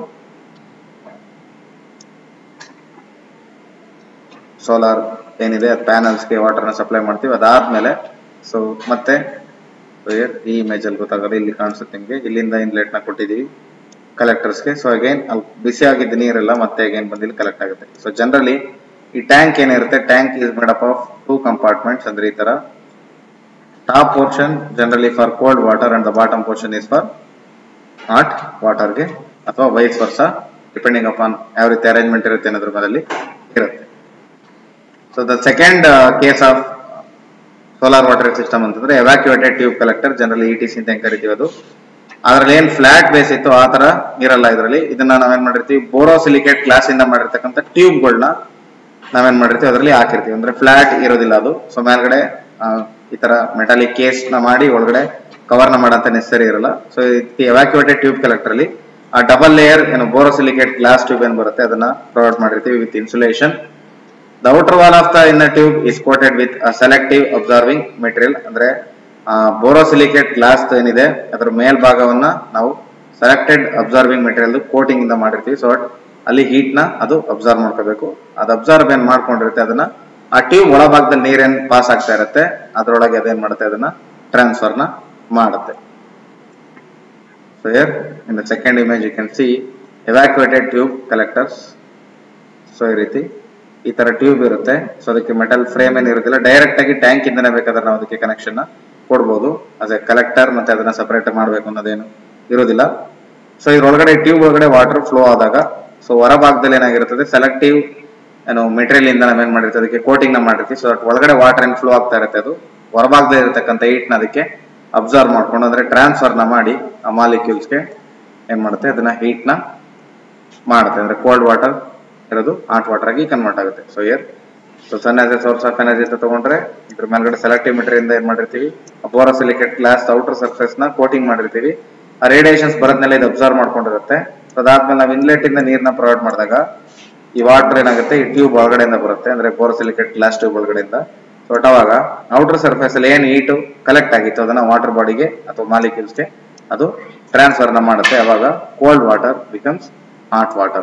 ಸೋಲಾರ್ ಏನಿದೆ ಪ್ಯಾನಲ್ಸ್ ಗೆ ವಾಟರ್ ನ ಸಪ್ಲೈ ಮಾಡ್ತೀವಿ ಅದಾದ್ಮೇಲೆ ಸೊ ಮತ್ತೆ ಈ ಇಮೇಜ್ ಅಲ್ಲಿ ಗೊತ್ತಾಗೋದು ಇಲ್ಲಿ ಕಾಣಿಸುತ್ತೆ ನಿಮ್ಗೆ ಇಲ್ಲಿಂದ ಇನ್ಲೆಟ್ ನ ಕೊಟ್ಟಿದೀವಿ ಕಲೆಕ್ಟರ್ಸ್ ಗೆ ಸೊ ಅಗೇನ್ ಅಲ್ಲಿ ಬಿಸಿ ಆಗಿದ್ದ ನೀರೆಲ್ಲ ಮತ್ತೆ ಅಗೇನ್ ಬಂದಿಲ್ಲಿ ಕಲೆಕ್ಟ್ ಆಗುತ್ತೆ ಸೊ ಜನರಲಿ ಈ ಟ್ಯಾಂಕ್ ಏನಿರುತ್ತೆ tank is made up of two compartments ಅಂದ್ರೆ ಈ ತರ top portion generally for cold water and the bottom portion is for hot ವಾಟರ್ಗೆ ಅಥವಾ ವೈಸ್ ವರ್ಸ ಡಿಪೆಂಡಿಂಗ್ ಅಪಾನ್ ಯಾವ ರೀತಿ ಅರೇಂಜ್ಮೆಂಟ್ ಇರುತ್ತೆ ಅನ್ನೋದ್ರ ಮೇಲೆ ಇರುತ್ತೆ so the second case of solar water system ಅಂತಂದ್ರೆ evacuated tube collector generally E T C ಅಂತ ಹೆಂಗ್ ಕರಿತೀವಿ ಅದು ಅದ್ರಲ್ಲಿ ಏನ್ ಫ್ಲಾಟ್ ಬೇಸ್ ಇತ್ತು ಆ ತರ ಇರಲ್ಲ ಇದರಲ್ಲಿ ಇದನ್ನ ನಾವೇನ್ ಮಾಡಿರ್ತೀವಿ ಬೋರೋಸಿಲಿಕೇಟ್ ಗ್ಲಾಸ್ ಇಂದ ಮಾಡಿರ್ತಕ್ಕಂಥ ಟ್ಯೂಬ್ಗಳನ್ನ ನಾವೇನ್ ಮಾಡಿರ್ತೀವಿ ಅದರಲ್ಲಿ ಹಾಕಿರ್ತೀವಿ ಅಂದ್ರೆ ಫ್ಲಾಟ್ ಇರೋದಿಲ್ಲ ಅದು ಸೊ ಮೇಲ್ಗಡೆ ಈ ತರ ಮೆಟಾಲಿಕ್ ಕೇಸ್ ನ ಮಾಡಿ ಒಳಗಡೆ ಕವರ್ ನ ಮಾಡಂತ ನೆಸರಿ ಇರಲ್ಲ ಸೊ ಎವ್ಯಾಕ್ಯುಯೇಟೆಡ್ ಟ್ಯೂಬ್ ಕಲೆಕ್ಟರ್ ಅಲ್ಲಿ ಆ ಡಬಲ್ ಲೇಯರ್ ಏನು ಬೋರೋಸಿಲಿಕೇಟ್ ಗ್ಲಾಸ್ ಟ್ಯೂಬ್ ಏನ್ ಬರುತ್ತೆ ಅದನ್ನ ಪ್ರೊವೈಡ್ ಮಾಡಿರ್ತೀವಿ with insulation the outer wall of the inner tube is coated with selective absorbing material ಅಂದ್ರೆ ಬೋರೋಸಿಲಿಕೇಟ್ ಗ್ಲಾಸ್ ಏನಿದೆ ಅದರ ಮೇಲ್ಭಾಗವನ್ನ ನಾವು ಸೆಲೆಕ್ಟೆಡ್ ಅಬ್ಸರ್ವಿಂಗ್ ಮೆಟೀರಿಯಲ್ ಕೋಟಿಂಗ್ ಇಂದ ಮಾಡಿರ್ತೀವಿ ಸೊ ಅಲ್ಲಿ ಹೀಟ್ ನ ಅದು ಅಬ್ಸರ್ವ್ ಮಾಡ್ಕೋಬೇಕು ಅದು ಅಬ್ಸರ್ವ್ ಏನ್ ಮಾಡ್ಕೊಂಡಿರುತ್ತೆ ಅದನ್ನ ಆ ಟ್ಯೂಬ್ ಒಳಭಾಗದಲ್ಲಿ ನೀರೇನ್ ಪಾಸ್ ಆಗ್ತಾ ಇರುತ್ತೆ ಅದರೊಳಗೆ ಅದೇನ್ ಮಾಡುತ್ತೆ ಅದನ್ನ ಟ್ರಾನ್ಸ್ಫರ್ ನ ಮಾಡುತ್ತೆ So here in the second image you can see evacuated tube collectors. So ಈ ರೀತಿ ಈ ತರ ಟ್ಯೂಬ್ ಇರುತ್ತೆ ಸೊ ಅದಕ್ಕೆ ಮೆಟಲ್ ಫ್ರೇಮ್ ಏನು ಇರೋದಿಲ್ಲ ಡೈರೆಕ್ಟ್ ಆಗಿ ಟ್ಯಾಂಕ್ ಇಂದನೇ ಬೇಕಾದ್ರೆ ನಾವು ಅದಕ್ಕೆ ಕನೆಕ್ಷನ್ ಕೊಡ್ಬೋದು ಅದೇ ಕಲೆಕ್ಟರ್ ಮತ್ತೆ ಅದನ್ನ ಸಪರೇಟ್ ಮಾಡಬೇಕು ಅನ್ನೋದೇನು ಇರೋದಿಲ್ಲ ಸೊ ಇದ್ರೊಳಗಡೆ ಟ್ಯೂಬ್ ಒಳಗಡೆ ವಾಟರ್ ಫ್ಲೋ ಆದಾಗ ಸೊ ಹೊರಭಾಗದಲ್ಲಿ ಏನಾಗಿರ್ತದೆ ಸೆಲೆಕ್ಟಿವ್ ಏನು ಮೆಟೀರಿಯಲ್ ಇಂದ ನಾವೇನ್ ಮಾಡಿರ್ತೀವಿ ಅದಕ್ಕೆ ಕೋಟಿಂಗ್ ನ ಮಾಡಿರ್ತೀವಿ ಸೊ ದಟ್ ಒಳಗಡೆ ವಾಟರ್ ಏನ್ ಫ್ಲೋ ಆಗ್ತಾ ಇರುತ್ತೆ ಅದು ಹೊರಭಾಗದಲ್ಲಿ ಇರತಕ್ಕಂಥ ನ ಅದಕ್ಕೆ ಅಬ್ಸರ್ವ್ ಮಾಡ್ಕೊಂಡು ಅಂದ್ರೆ ಟ್ರಾನ್ಸ್ಫರ್ ನ ಮಾಡಿ ಆ ಮಾಲಿಕ್ಯೂಲ್ಸ್ಗೆ ಏನ್ ಮಾಡುತ್ತೆ ಅದನ್ನ heat ನ ಮಾಡುತ್ತೆ ಅಂದ್ರೆ ಕೋಲ್ಡ್ ವಾಟರ್ ಇರೋದು ಹಾಟ್ ವಾಟರ್ ಆಗಿ ಕನ್ವರ್ಟ್ ಆಗುತ್ತೆ so here so sun as a source of energy ಅಂತ ತಗೊಂಡ್ರೆ ಇದ್ರ ಮೇಲ್ಗಡೆ ಸೆಲೆಕ್ಟಿವ್ ಮೆಟೀರಿಯಲ್ ಇಂದ ಏನ್ ಮಾಡಿರ್ತೀವಿ ಬೋರೋಸಿಲಿಕೇಟ್ ಗ್ಲಾಸ್ ಔಟರ್ ಸರ್ಫೇಸ್ ನ ಕೋಟಿಂಗ್ ಮಾಡಿರ್ತೀವಿ ಆ ರೇಡಿಯೇಷನ್ಸ್ ಬರೋದ್ನೆಲ್ಲ ಇದು ಅಬ್ಸರ್ವ್ ಮಾಡ್ಕೊಂಡಿರುತ್ತೆ ಸೊ ಅದಾದ್ಮೇಲೆ ನಾವು ಇನ್ಲೆಟ್ ಇಂದ ನೀರ್ನ ಪ್ರೊವೈಡ್ ಮಾಡಿದಾಗ ಈ ವಾಟರ್ ಏನಾಗುತ್ತೆ ಈ ಟ್ಯೂಬ್ ಒಳಗಡೆಯಿಂದ ಬರುತ್ತೆ ಅಂದ್ರೆ ಬೋರೋಸಿಲಿಕೇಟ್ ಗ್ಲಾಸ್ ಟ್ಯೂಬ್ ಒಳಗಡೆಯಿಂದ ಸೊ ಅವಾಗ ಔಟರ್ ಸರ್ಫೇಸ್ ಅಲ್ಲಿ ಏನ್ ಹೀಟು ಕಲೆಕ್ಟ್ ಆಗಿತ್ತು ಅದನ್ನ ವಾಟರ್ ಬಾಡಿಗೆ ಅಥವಾ ಮಾಲಿಕ್ಯೂಲ್ಸ್ಗೆ ಅದು ಟ್ರಾನ್ಸ್ಫರ್ ನ ಮಾಡುತ್ತೆ ಅವಾಗ cold water becomes hot water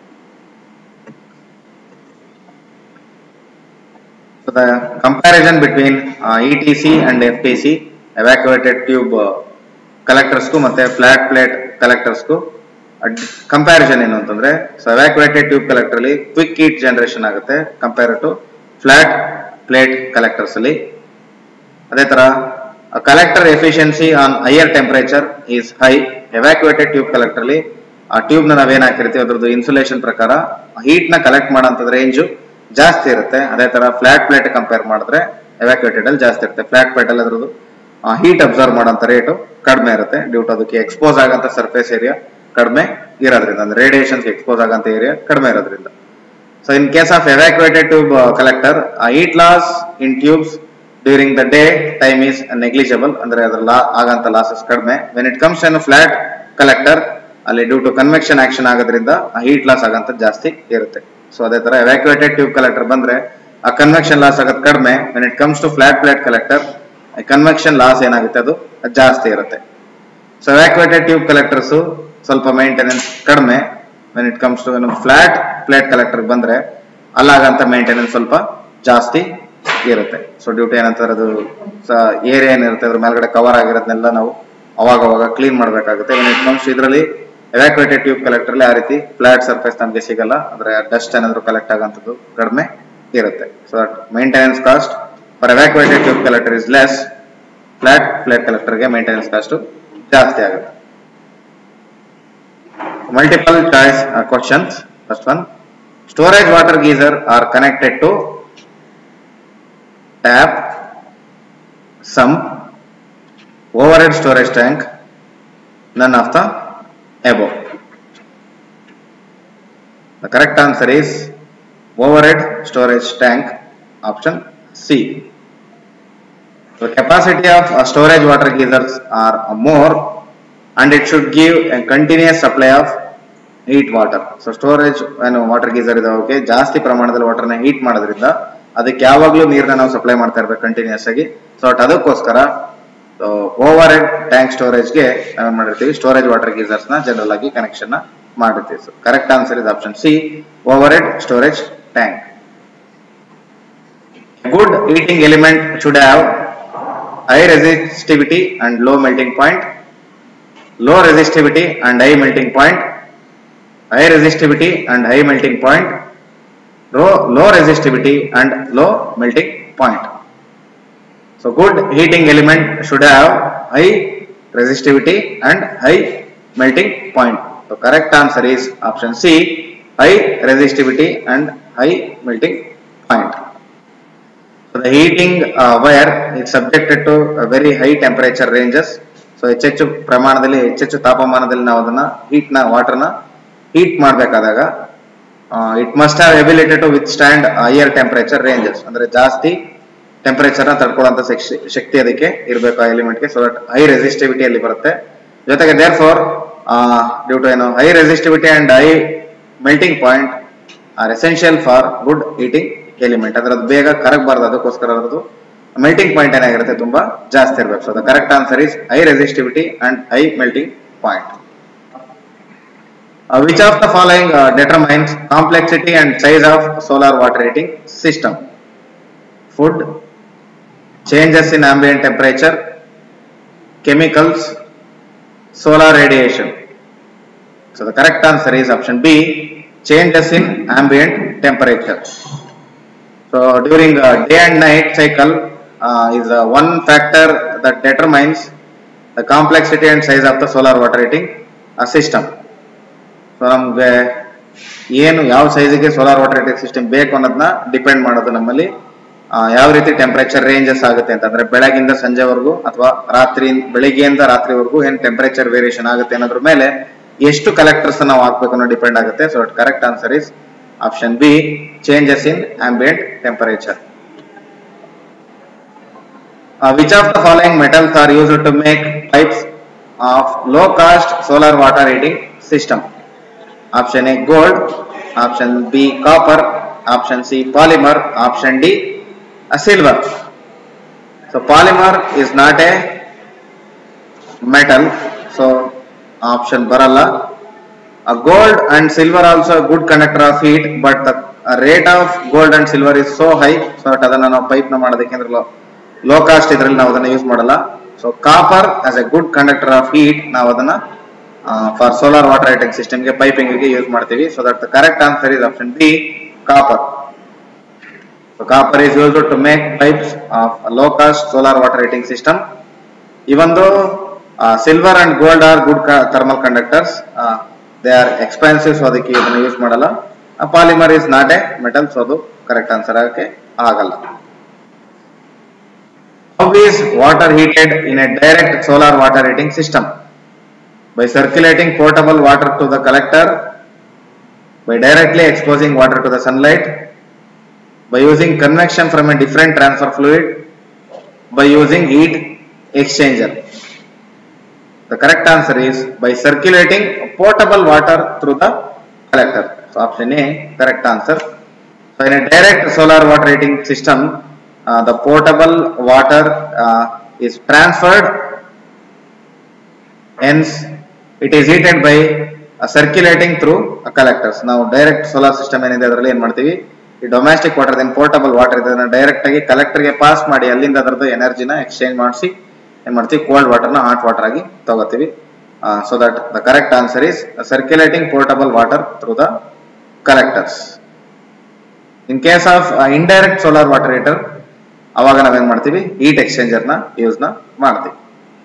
So the comparison between uh, ETC and FTC evacuated tube uh, collectors ಗೂ ಮತ್ತೆ ಫ್ಲಾಟ್ ಪ್ಲೇಟ್ ಕಲೆಕ್ಟರ್ಸ್ ಗೂ ಕಂಪ್ಯಾರಿಸನ್ ಏನು ಅಂತಂದ್ರೆ ಸೊ ಎವ್ಯಾಕ್ಯುವೇಟೆಡ್ ಟ್ಯೂಬ್ ಕಲೆಕ್ಟರ್ ಅಲ್ಲಿ ಕ್ವಿಕ್ ಹೀಟ್ ಜನರೇಷನ್ ಆಗುತ್ತೆ compare to flat plate collectors ಅಲ್ಲಿ ಅದೇ ತರ collector efficiency on higher temperature is high evacuated tube collector ಅಲ್ಲಿ ಆ ಟ್ಯೂಬ್ ನ ನಾವೇನ್ ಹಾಕಿರ್ತೀವಿ ಅದ್ರದ್ದು ಇನ್ಸುಲೇಷನ್ ಪ್ರಕಾರ ಹೀಟ್ ನ ಕಲೆಕ್ಟ್ ಮಾಡೋಂಥದ್ದು ರೇಂಜು ಜಾಸ್ತಿ ಇರುತ್ತೆ ಅದೇ ತರ ಫ್ಲಾಟ್ ಪ್ಲೇಟ್ ಕಂಪೇರ್ ಮಾಡಿದ್ರೆ ಎವ್ಯಾಕ್ಯುವೇಟೆಡ್ ಅಲ್ಲಿ ಜಾಸ್ತಿ ಇರುತ್ತೆ ಫ್ಲಾಟ್ ಪ್ಲೇಟ್ ಅಲ್ಲಿ ಅದ್ರದ್ದು ಹೀಟ್ ಅಬ್ಸರ್ವ್ ಮಾಡೋಂಥ ರೇಟು ಕಡಿಮೆ ಇರುತ್ತೆ ಡ್ಯೂ ಟು ಅದಕ್ಕೆ ಎಕ್ಸ್ಪೋಸ್ ಆಗಂತ ಸರ್ಫೇಸ್ ಏರಿಯಾ ಕಡಿಮೆ ಇರೋದ್ರಿಂದ ಅಂದ್ರೆ ರೇಡಿಯೇಷನ್ಸ್ ಎಕ್ಸ್ಪೋಸ್ ಆಗಂತ ಏರಿಯಾ ಕಡಿಮೆ ಇರೋದ್ರಿಂದ so in case of evacuated tube collector heat loss in tubes during the day time is negligible ಅಂದ್ರೆ ಅದ್ರ ಲಾ ಆಗಂತ ಲಾಸಸ್ ಕಡಿಮೆ when it comes on flat collector ಅಲ್ಲಿ ಡ್ಯೂ ಟು ಕನ್ವೆಕ್ಷನ್ ಆಕ್ಷನ್ ಆಗೋದ್ರಿಂದ ಹೀಟ್ ಲಾಸ್ ಆಗಂತ ಜಾಸ್ತಿ ಇರುತ್ತೆ ಸೊ ಅದೇ ತರ ಎವ್ಯಾಕ್ಯುವೇಟೆಡ್ ಟ್ಯೂಬ್ ಕಲೆಕ್ಟರ್ ಬಂದ್ರೆ ಆ ಕನ್ವೆಕ್ಷನ್ ಲಾಸ್ ಆಗೋದು ಕಡಿಮೆ when it comes to flat plate collector convection loss ಏನಾಗುತ್ತೆ ಅದು ಜಾಸ್ತಿ ಇರುತ್ತೆ ಸೊ ಎವ್ಯಾಕ್ಯುವೇಟೆಡ್ ಟ್ಯೂಬ್ ಕಲೆಕ್ಟರ್ಸ್ ಸ್ವಲ್ಪ ಮೇಂಟೆನೆನ್ಸ್ ಕಡಿಮೆ when it comes to flat plate collector ಬಂದ್ರೆ ಅಲ್ಲಾಗಂತ ಮೇಂಟೆನೆನ್ಸ್ ಸ್ವಲ್ಪ ಜಾಸ್ತಿ ಇರುತ್ತೆ ಸೊ ಡ್ಯೂಟಿ ಏನಂತಾರೆ ಅದು ಏರಿಯಾ ಏನಿರುತ್ತೆ ಅದ್ರ ಮೇಲ್ಗಡೆ ಕವರ್ ಆಗಿರೋದನ್ನೆಲ್ಲ ನಾವು ಅವಾಗ ಅವಾಗ ಕ್ಲೀನ್ ಮಾಡಬೇಕಾಗುತ್ತೆ ವೆನ್ ಇಟ್ ಕಮ್ಸ್ ಇದರಲ್ಲಿ ಎವ್ಯಾಕ್ಯುವೇಟೆಡ್ ಟ್ಯೂಬ್ ಕಲೆಕ್ಟರ್ ಅಲ್ಲಿ ಆ ರೀತಿ ಫ್ಲಾಟ್ ಸರ್ಫೇಸ್ ನಮಗೆ ಸಿಗಲ್ಲ ಅಂದ್ರೆ ಡಸ್ಟ್ ಏನಾದ್ರು ಕಲೆಕ್ಟ್ ಆಗಂತದ್ದು ಕಡಿಮೆ ಇರುತ್ತೆ so that maintenance cost for evacuated tube collector is less flat plate ಕಲೆಕ್ಟರ್ಗೆ ಮೇಂಟೆನೆನ್ಸ್ ಕಾಸ್ಟ್ ಜಾಸ್ತಿ ಆಗುತ್ತೆ multiple choice uh, questions. First one, storage water geyser are connected to tap, sump, overhead storage tank, none of the above. The correct answer is overhead storage tank, option C. The capacity of uh, storage water geysers are more and it should give a continuous supply of heat water. So storage ಏನು water geyser ಇದಾವೆ ಜಾಸ್ತಿ ಪ್ರಮಾಣದಲ್ಲಿ ವಾಟರ್ನ heat ಮಾಡೋದ್ರಿಂದ ಅದಕ್ಕೆ ಯಾವಾಗಲೂ ನೀರನ್ನ ನಾವು supply ಮಾಡ್ತಾ ಇರ್ಬೇಕು ಕಂಟಿನ್ಯೂಸ್ ಆಗಿ ಸೊ ಅಟ್ ಅದಕ್ಕೋಸ್ಕರ ಓವರ್ ಹೆಡ್ ಟ್ಯಾಂಕ್ ಸ್ಟೋರೇಜ್ಗೆ ನಾವೇನ್ ಮಾಡಿರ್ತೀವಿ ಸ್ಟೋರೇಜ್ ವಾಟರ್ ಗೀಸರ್ಸ್ ನ ಜನರಲ್ ಆಗಿ ಕನೆಕ್ಷನ್ ನ ಮಾಡಿರ್ತೀವಿ so correct answer is option C overhead storage tank good heating element should have high resistivity and low melting point low resistivity and high melting point high resistivity and high melting point low, low resistivity and low melting point so good heating element should have high resistivity and high melting point so correct answer is option c high resistivity and high melting point so the heating uh, wire is subjected to a very high temperature ranges so ಹೆಚ್ಚೆಚ್ಚು ಪ್ರಮಾಣದಲ್ಲಿ ಹೆಚ್ಚೆಚ್ಚು ತಾಪಮಾನದಲ್ಲಿ ನಾವು ಅದನ್ನ heat ನ water ನ heat ಮಾಡಬೇಕಾದಾಗ it must have ability to withstand higher temperature ranges ಅಂದ್ರೆ ಜಾಸ್ತಿ ಟೆಂಪರೇಚರ್ ನ ತಡ್ಕೊಳ್ಳುವಂತ ಶಕ್ತಿ ಅದಕ್ಕೆ ಇರಬೇಕು ಆ ಎಲಿಮೆಂಟ್ಗೆ ಸೊ ದಟ್ ಹೈ ರೆಸಿಸ್ಟಿವಿಟಿ ಅಲ್ಲಿ ಬರುತ್ತೆ ಜೊತೆಗೆ ದೇರ್ ಫಾರ್ ಡ್ಯೂ ಟು ಏನು high resistivity and high melting point are essential for good heating element ಅಂದ್ರೆ ಅದು ಬೇಗ ಕರಗಬಾರ್ದು ಅದಕ್ಕೋಸ್ಕರ ಅದರದ್ದು ಮೆಲ್ಟಿಂಗ್ ಪಾಯಿಂಟ್ ಏನಾಗಿರುತ್ತೆ ತುಂಬಾ ಜಾಸ್ತಿ ಇರಬೇಕು so the correct answer is high resistivity and high melting point which of the following determines complexity and size of solar water heating system food changes in ambient temperature chemicals solar radiation. So the correct answer is option B, changes in ambient temperature. So during uh, day and night cycle uh, is uh, one factor that determines the complexity and size of the solar water heating uh, system. So ನಮಗೆ ಏನು ಯಾವ ಸೈಜಿಗೆ solar water heating system ಬೇಕು ಅನ್ನೋದನ್ನ depend ಮಾಡೋದು ನಮ್ಮಲ್ಲಿ ಆ, ಯಾವ ರೀತಿ ಟೆಂಪರೇಚರ್ ರೇಂಜಸ್ ಆಗುತ್ತೆ ಅಂತ ಅಂದ್ರೆ ಬೆಳಗಿಂದ ಸಂಜೆವರೆಗೂ ಅಥವಾ ರಾತ್ರಿ ಬೆಳಿಗ್ಗೆಯಿಂದ ರಾತ್ರಿವರೆಗೂ ಏನ್ ಟೆಂಪರೇಚರ್ ವೇರಿಯೇಷನ್ ಆಗುತ್ತೆ ಅನ್ನೋದ್ರ ಮೇಲೆ ಎಷ್ಟು ಕಲೆಕ್ಟರ್ಸ್ ನಾವು ಹಾಕ್ಬೇಕು ಅನ್ನೋ ಡಿಪೆಂಡ್ ಆಗುತ್ತೆ so correct answer is option B changes in ambient temperature which of the following metals are used to make pipes of low cost solar water heating system option A gold option B copper option C polymer option D silver so polymer is not a metal so option ಬರಲ್ಲ gold and silver also good conductor of heat but the rate of gold and silver is so high so ಅದನ್ನ ನಾವು pipe ನ ಮಾಡೋದಕ್ಕೆ ಅಂದ್ರೆ low cost ಇದ್ರಲ್ಲಿ ನಾವು ಅದನ್ನ use ಮಾಡಲ್ಲ so copper as a good conductor of heat ನಾವು ಅದನ್ನ for solar water heating system ಗೆ ಪೈಪಿಂಗ್ ಗೆ ಯೂಸ್ ಮಾಡ್ತೀವಿ so that the correct answer is option B copper so copper is used to make pipes of low cost solar water heating system even though uh, silver and gold are good co- thermal conductors uh, they are expensive so ಅದಕ್ಕೆ ಇದನ್ನ use ಮಾಡಲ್ಲ polymer is not a metal so ಅದು correct answer ಆಗಕ್ಕೆ ಆಗಲ್ಲ How is water heated in a direct solar water heating system? By circulating potable water to the collector, by directly exposing water to the sunlight, by using convection from a different transfer fluid, by using heat exchanger. The correct answer is by circulating potable water through the collector. So option A, correct answer. So in a direct solar water heating system, uh, the potable water uh, is transferred. Hence, it is heated by uh, circulating through a collectors. ನಾವು direct solar system ಏನಿದೆ ಅದರಲ್ಲಿ ಏನ್ ಮಾಡ್ತೀವಿ ಈ domestic water ಏನ್ portable water ಇದೆ ಅದನ್ನ direct ಆಗಿ collector ಗೆ ಪಾಸ್ ಮಾಡಿ ಅಲ್ಲಿಂದ ಅದರದ್ದು ಎನರ್ಜಿನ ಎಕ್ಸ್ಚೇಂಜ್ ಮಾಡಿಸಿ ಏನ್ ಮಾಡ್ತೀವಿ ಕೋಲ್ಡ್ ವಾಟರ್ನ ಹಾಟ್ ವಾಟರ್ ಆಗಿ ತಗೋತೀವಿ so that the correct answer is circulating portable water through the collectors in case of indirect solar water heater ಅವಾಗ ನಾವೇನ್ ಮಾಡ್ತೀವಿ ಹೀಟ್ ಎಕ್ಸ್ಚೇಂಜರ್ ನ ಯೂಸ್ ನ ಮಾಡ್ತೀವಿ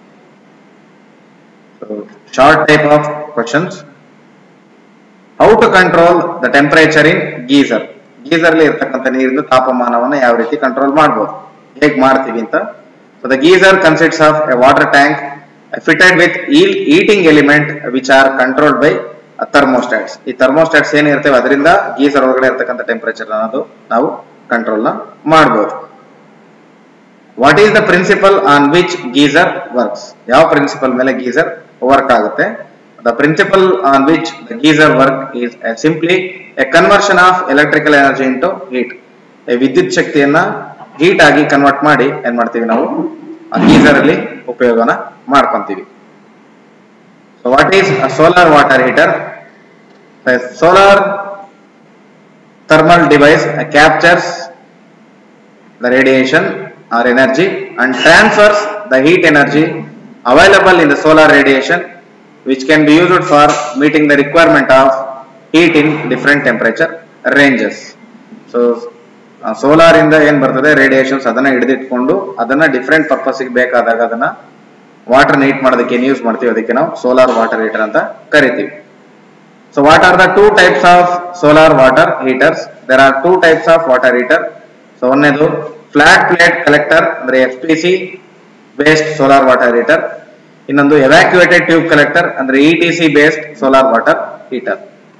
short type of questions how to control the temperature in geyser geyser ಅಲ್ಲಿ ಇರ್ತಕ್ಕಂಥ ನೀರಿನ ತಾಪಮಾನವನ್ನ ಯಾವ ರೀತಿ ಕಂಟ್ರೋಲ್ ಮಾಡಬಹುದು ಹೇಗ್ ಮಾಡ್ತೀವಿ ಅಂತ so the geyser consists of a water tank fitted with heating element which are controlled by thermostats ಈ ಥರ್ಮೋಸ್ಟಾಟ್ಸ್ ಏನಿರ್ತೇವೆ ಅದರಿಂದ ಗೀಸರ್ ಒಳಗಡೆ ಇರ್ತಕ್ಕಂಥ ಟೆಂಪರೇಚರ್ ಅನ್ನೋದು ನಾವು ಕಂಟ್ರೋಲ್ ನ ಮಾಡಬಹುದು what is the principle on which geyser works ಯಾವ ಪ್ರಿನ್ಸಿಪಲ್ ಮೇಲೆ ಗೀಸರ್ ವರ್ಕ್ ಆಗುತ್ತೆ the principle on which the geyser work is simply a conversion of electrical energy into heat ವಿದ್ಯುತ್ ಶಕ್ತಿಯನ್ನ ಹೀಟ್ ಆಗಿ ಕನ್ವರ್ಟ್ ಮಾಡಿ ಏನ್ ಮಾಡ್ತೀವಿ ನಾವು ಗೀಸರ್ ಅಲ್ಲಿ ಉಪಯೋಗನ ಮಾಡ್ಕೊಂತೀವಿ so what is solar water heater solar thermal device uh, captures the radiation or energy and transfers the heat energy available in the solar radiation which can be used for meeting the requirement of heat in different temperature ranges so solar ಇಂದ ಏನ್ ಬರ್ತದೆ radiations ಅದನ್ನ ಹಿಡಿದಿಟ್ಕೊಂಡು ಅದನ್ನ different ಪರ್ಪಸ್ಗೆ ಬೇಕಾದಾಗ ಅದನ್ನ water heat ಮಾಡೋದಕ್ಕೆ ಏನ್ use ಮಾಡ್ತೀವಿ ಅದಕ್ಕೆ ನಾವು ಸೋಲಾರ್ ವಾಟರ್ ಹೀಟರ್ ಅಂತ ಕರಿತೀವಿ So what are the two types of solar water heaters? There are two types of water heater. So ಒಂದನೇದು ಫ್ಲಾಟ್ ಪ್ಲೇಟ್ ಕಲೆಕ್ಟರ್ ಅಂದ್ರೆ F P C based solar water heater ಇನ್ನೊಂದು evacuated tube collector ಅಂದ್ರೆ E T C based solar water heater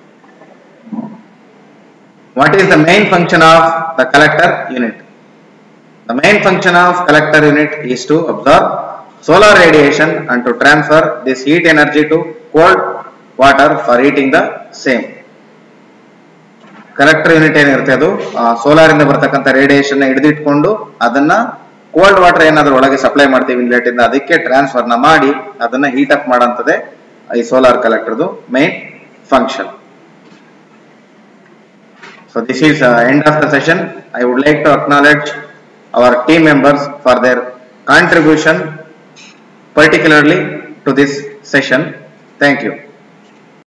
what is the main function of the collector unit The main function of collector unit is to absorb solar radiation and to transfer this heat energy to cold water for heating the same. Collector unit ಏನಿರುತ್ತೆ ಅದು solar ಇಂದ ಬರ್ತಕ್ಕಂಥ radiation ಹಿಡಿದಿಟ್ಕೊಂಡು ಅದನ್ನ cold water ಏನಾದ್ರೂ ಒಳಗೆ supply ಮಾಡ್ತೀವಿ inlet ಇಂದ ಅದಕ್ಕೆ ಟ್ರಾನ್ಸ್ಫರ್ ನ ಮಾಡಿ ಅದನ್ನ ಹೀಟ್ ಅಪ್ ಮಾಡಂತದೆ ಈ ಸೋಲಾರ್ ಕಲೆಕ್ಟರ್ದು main function so this is end of the session I would like to acknowledge our team members for their contribution particularly to this session. Thank you.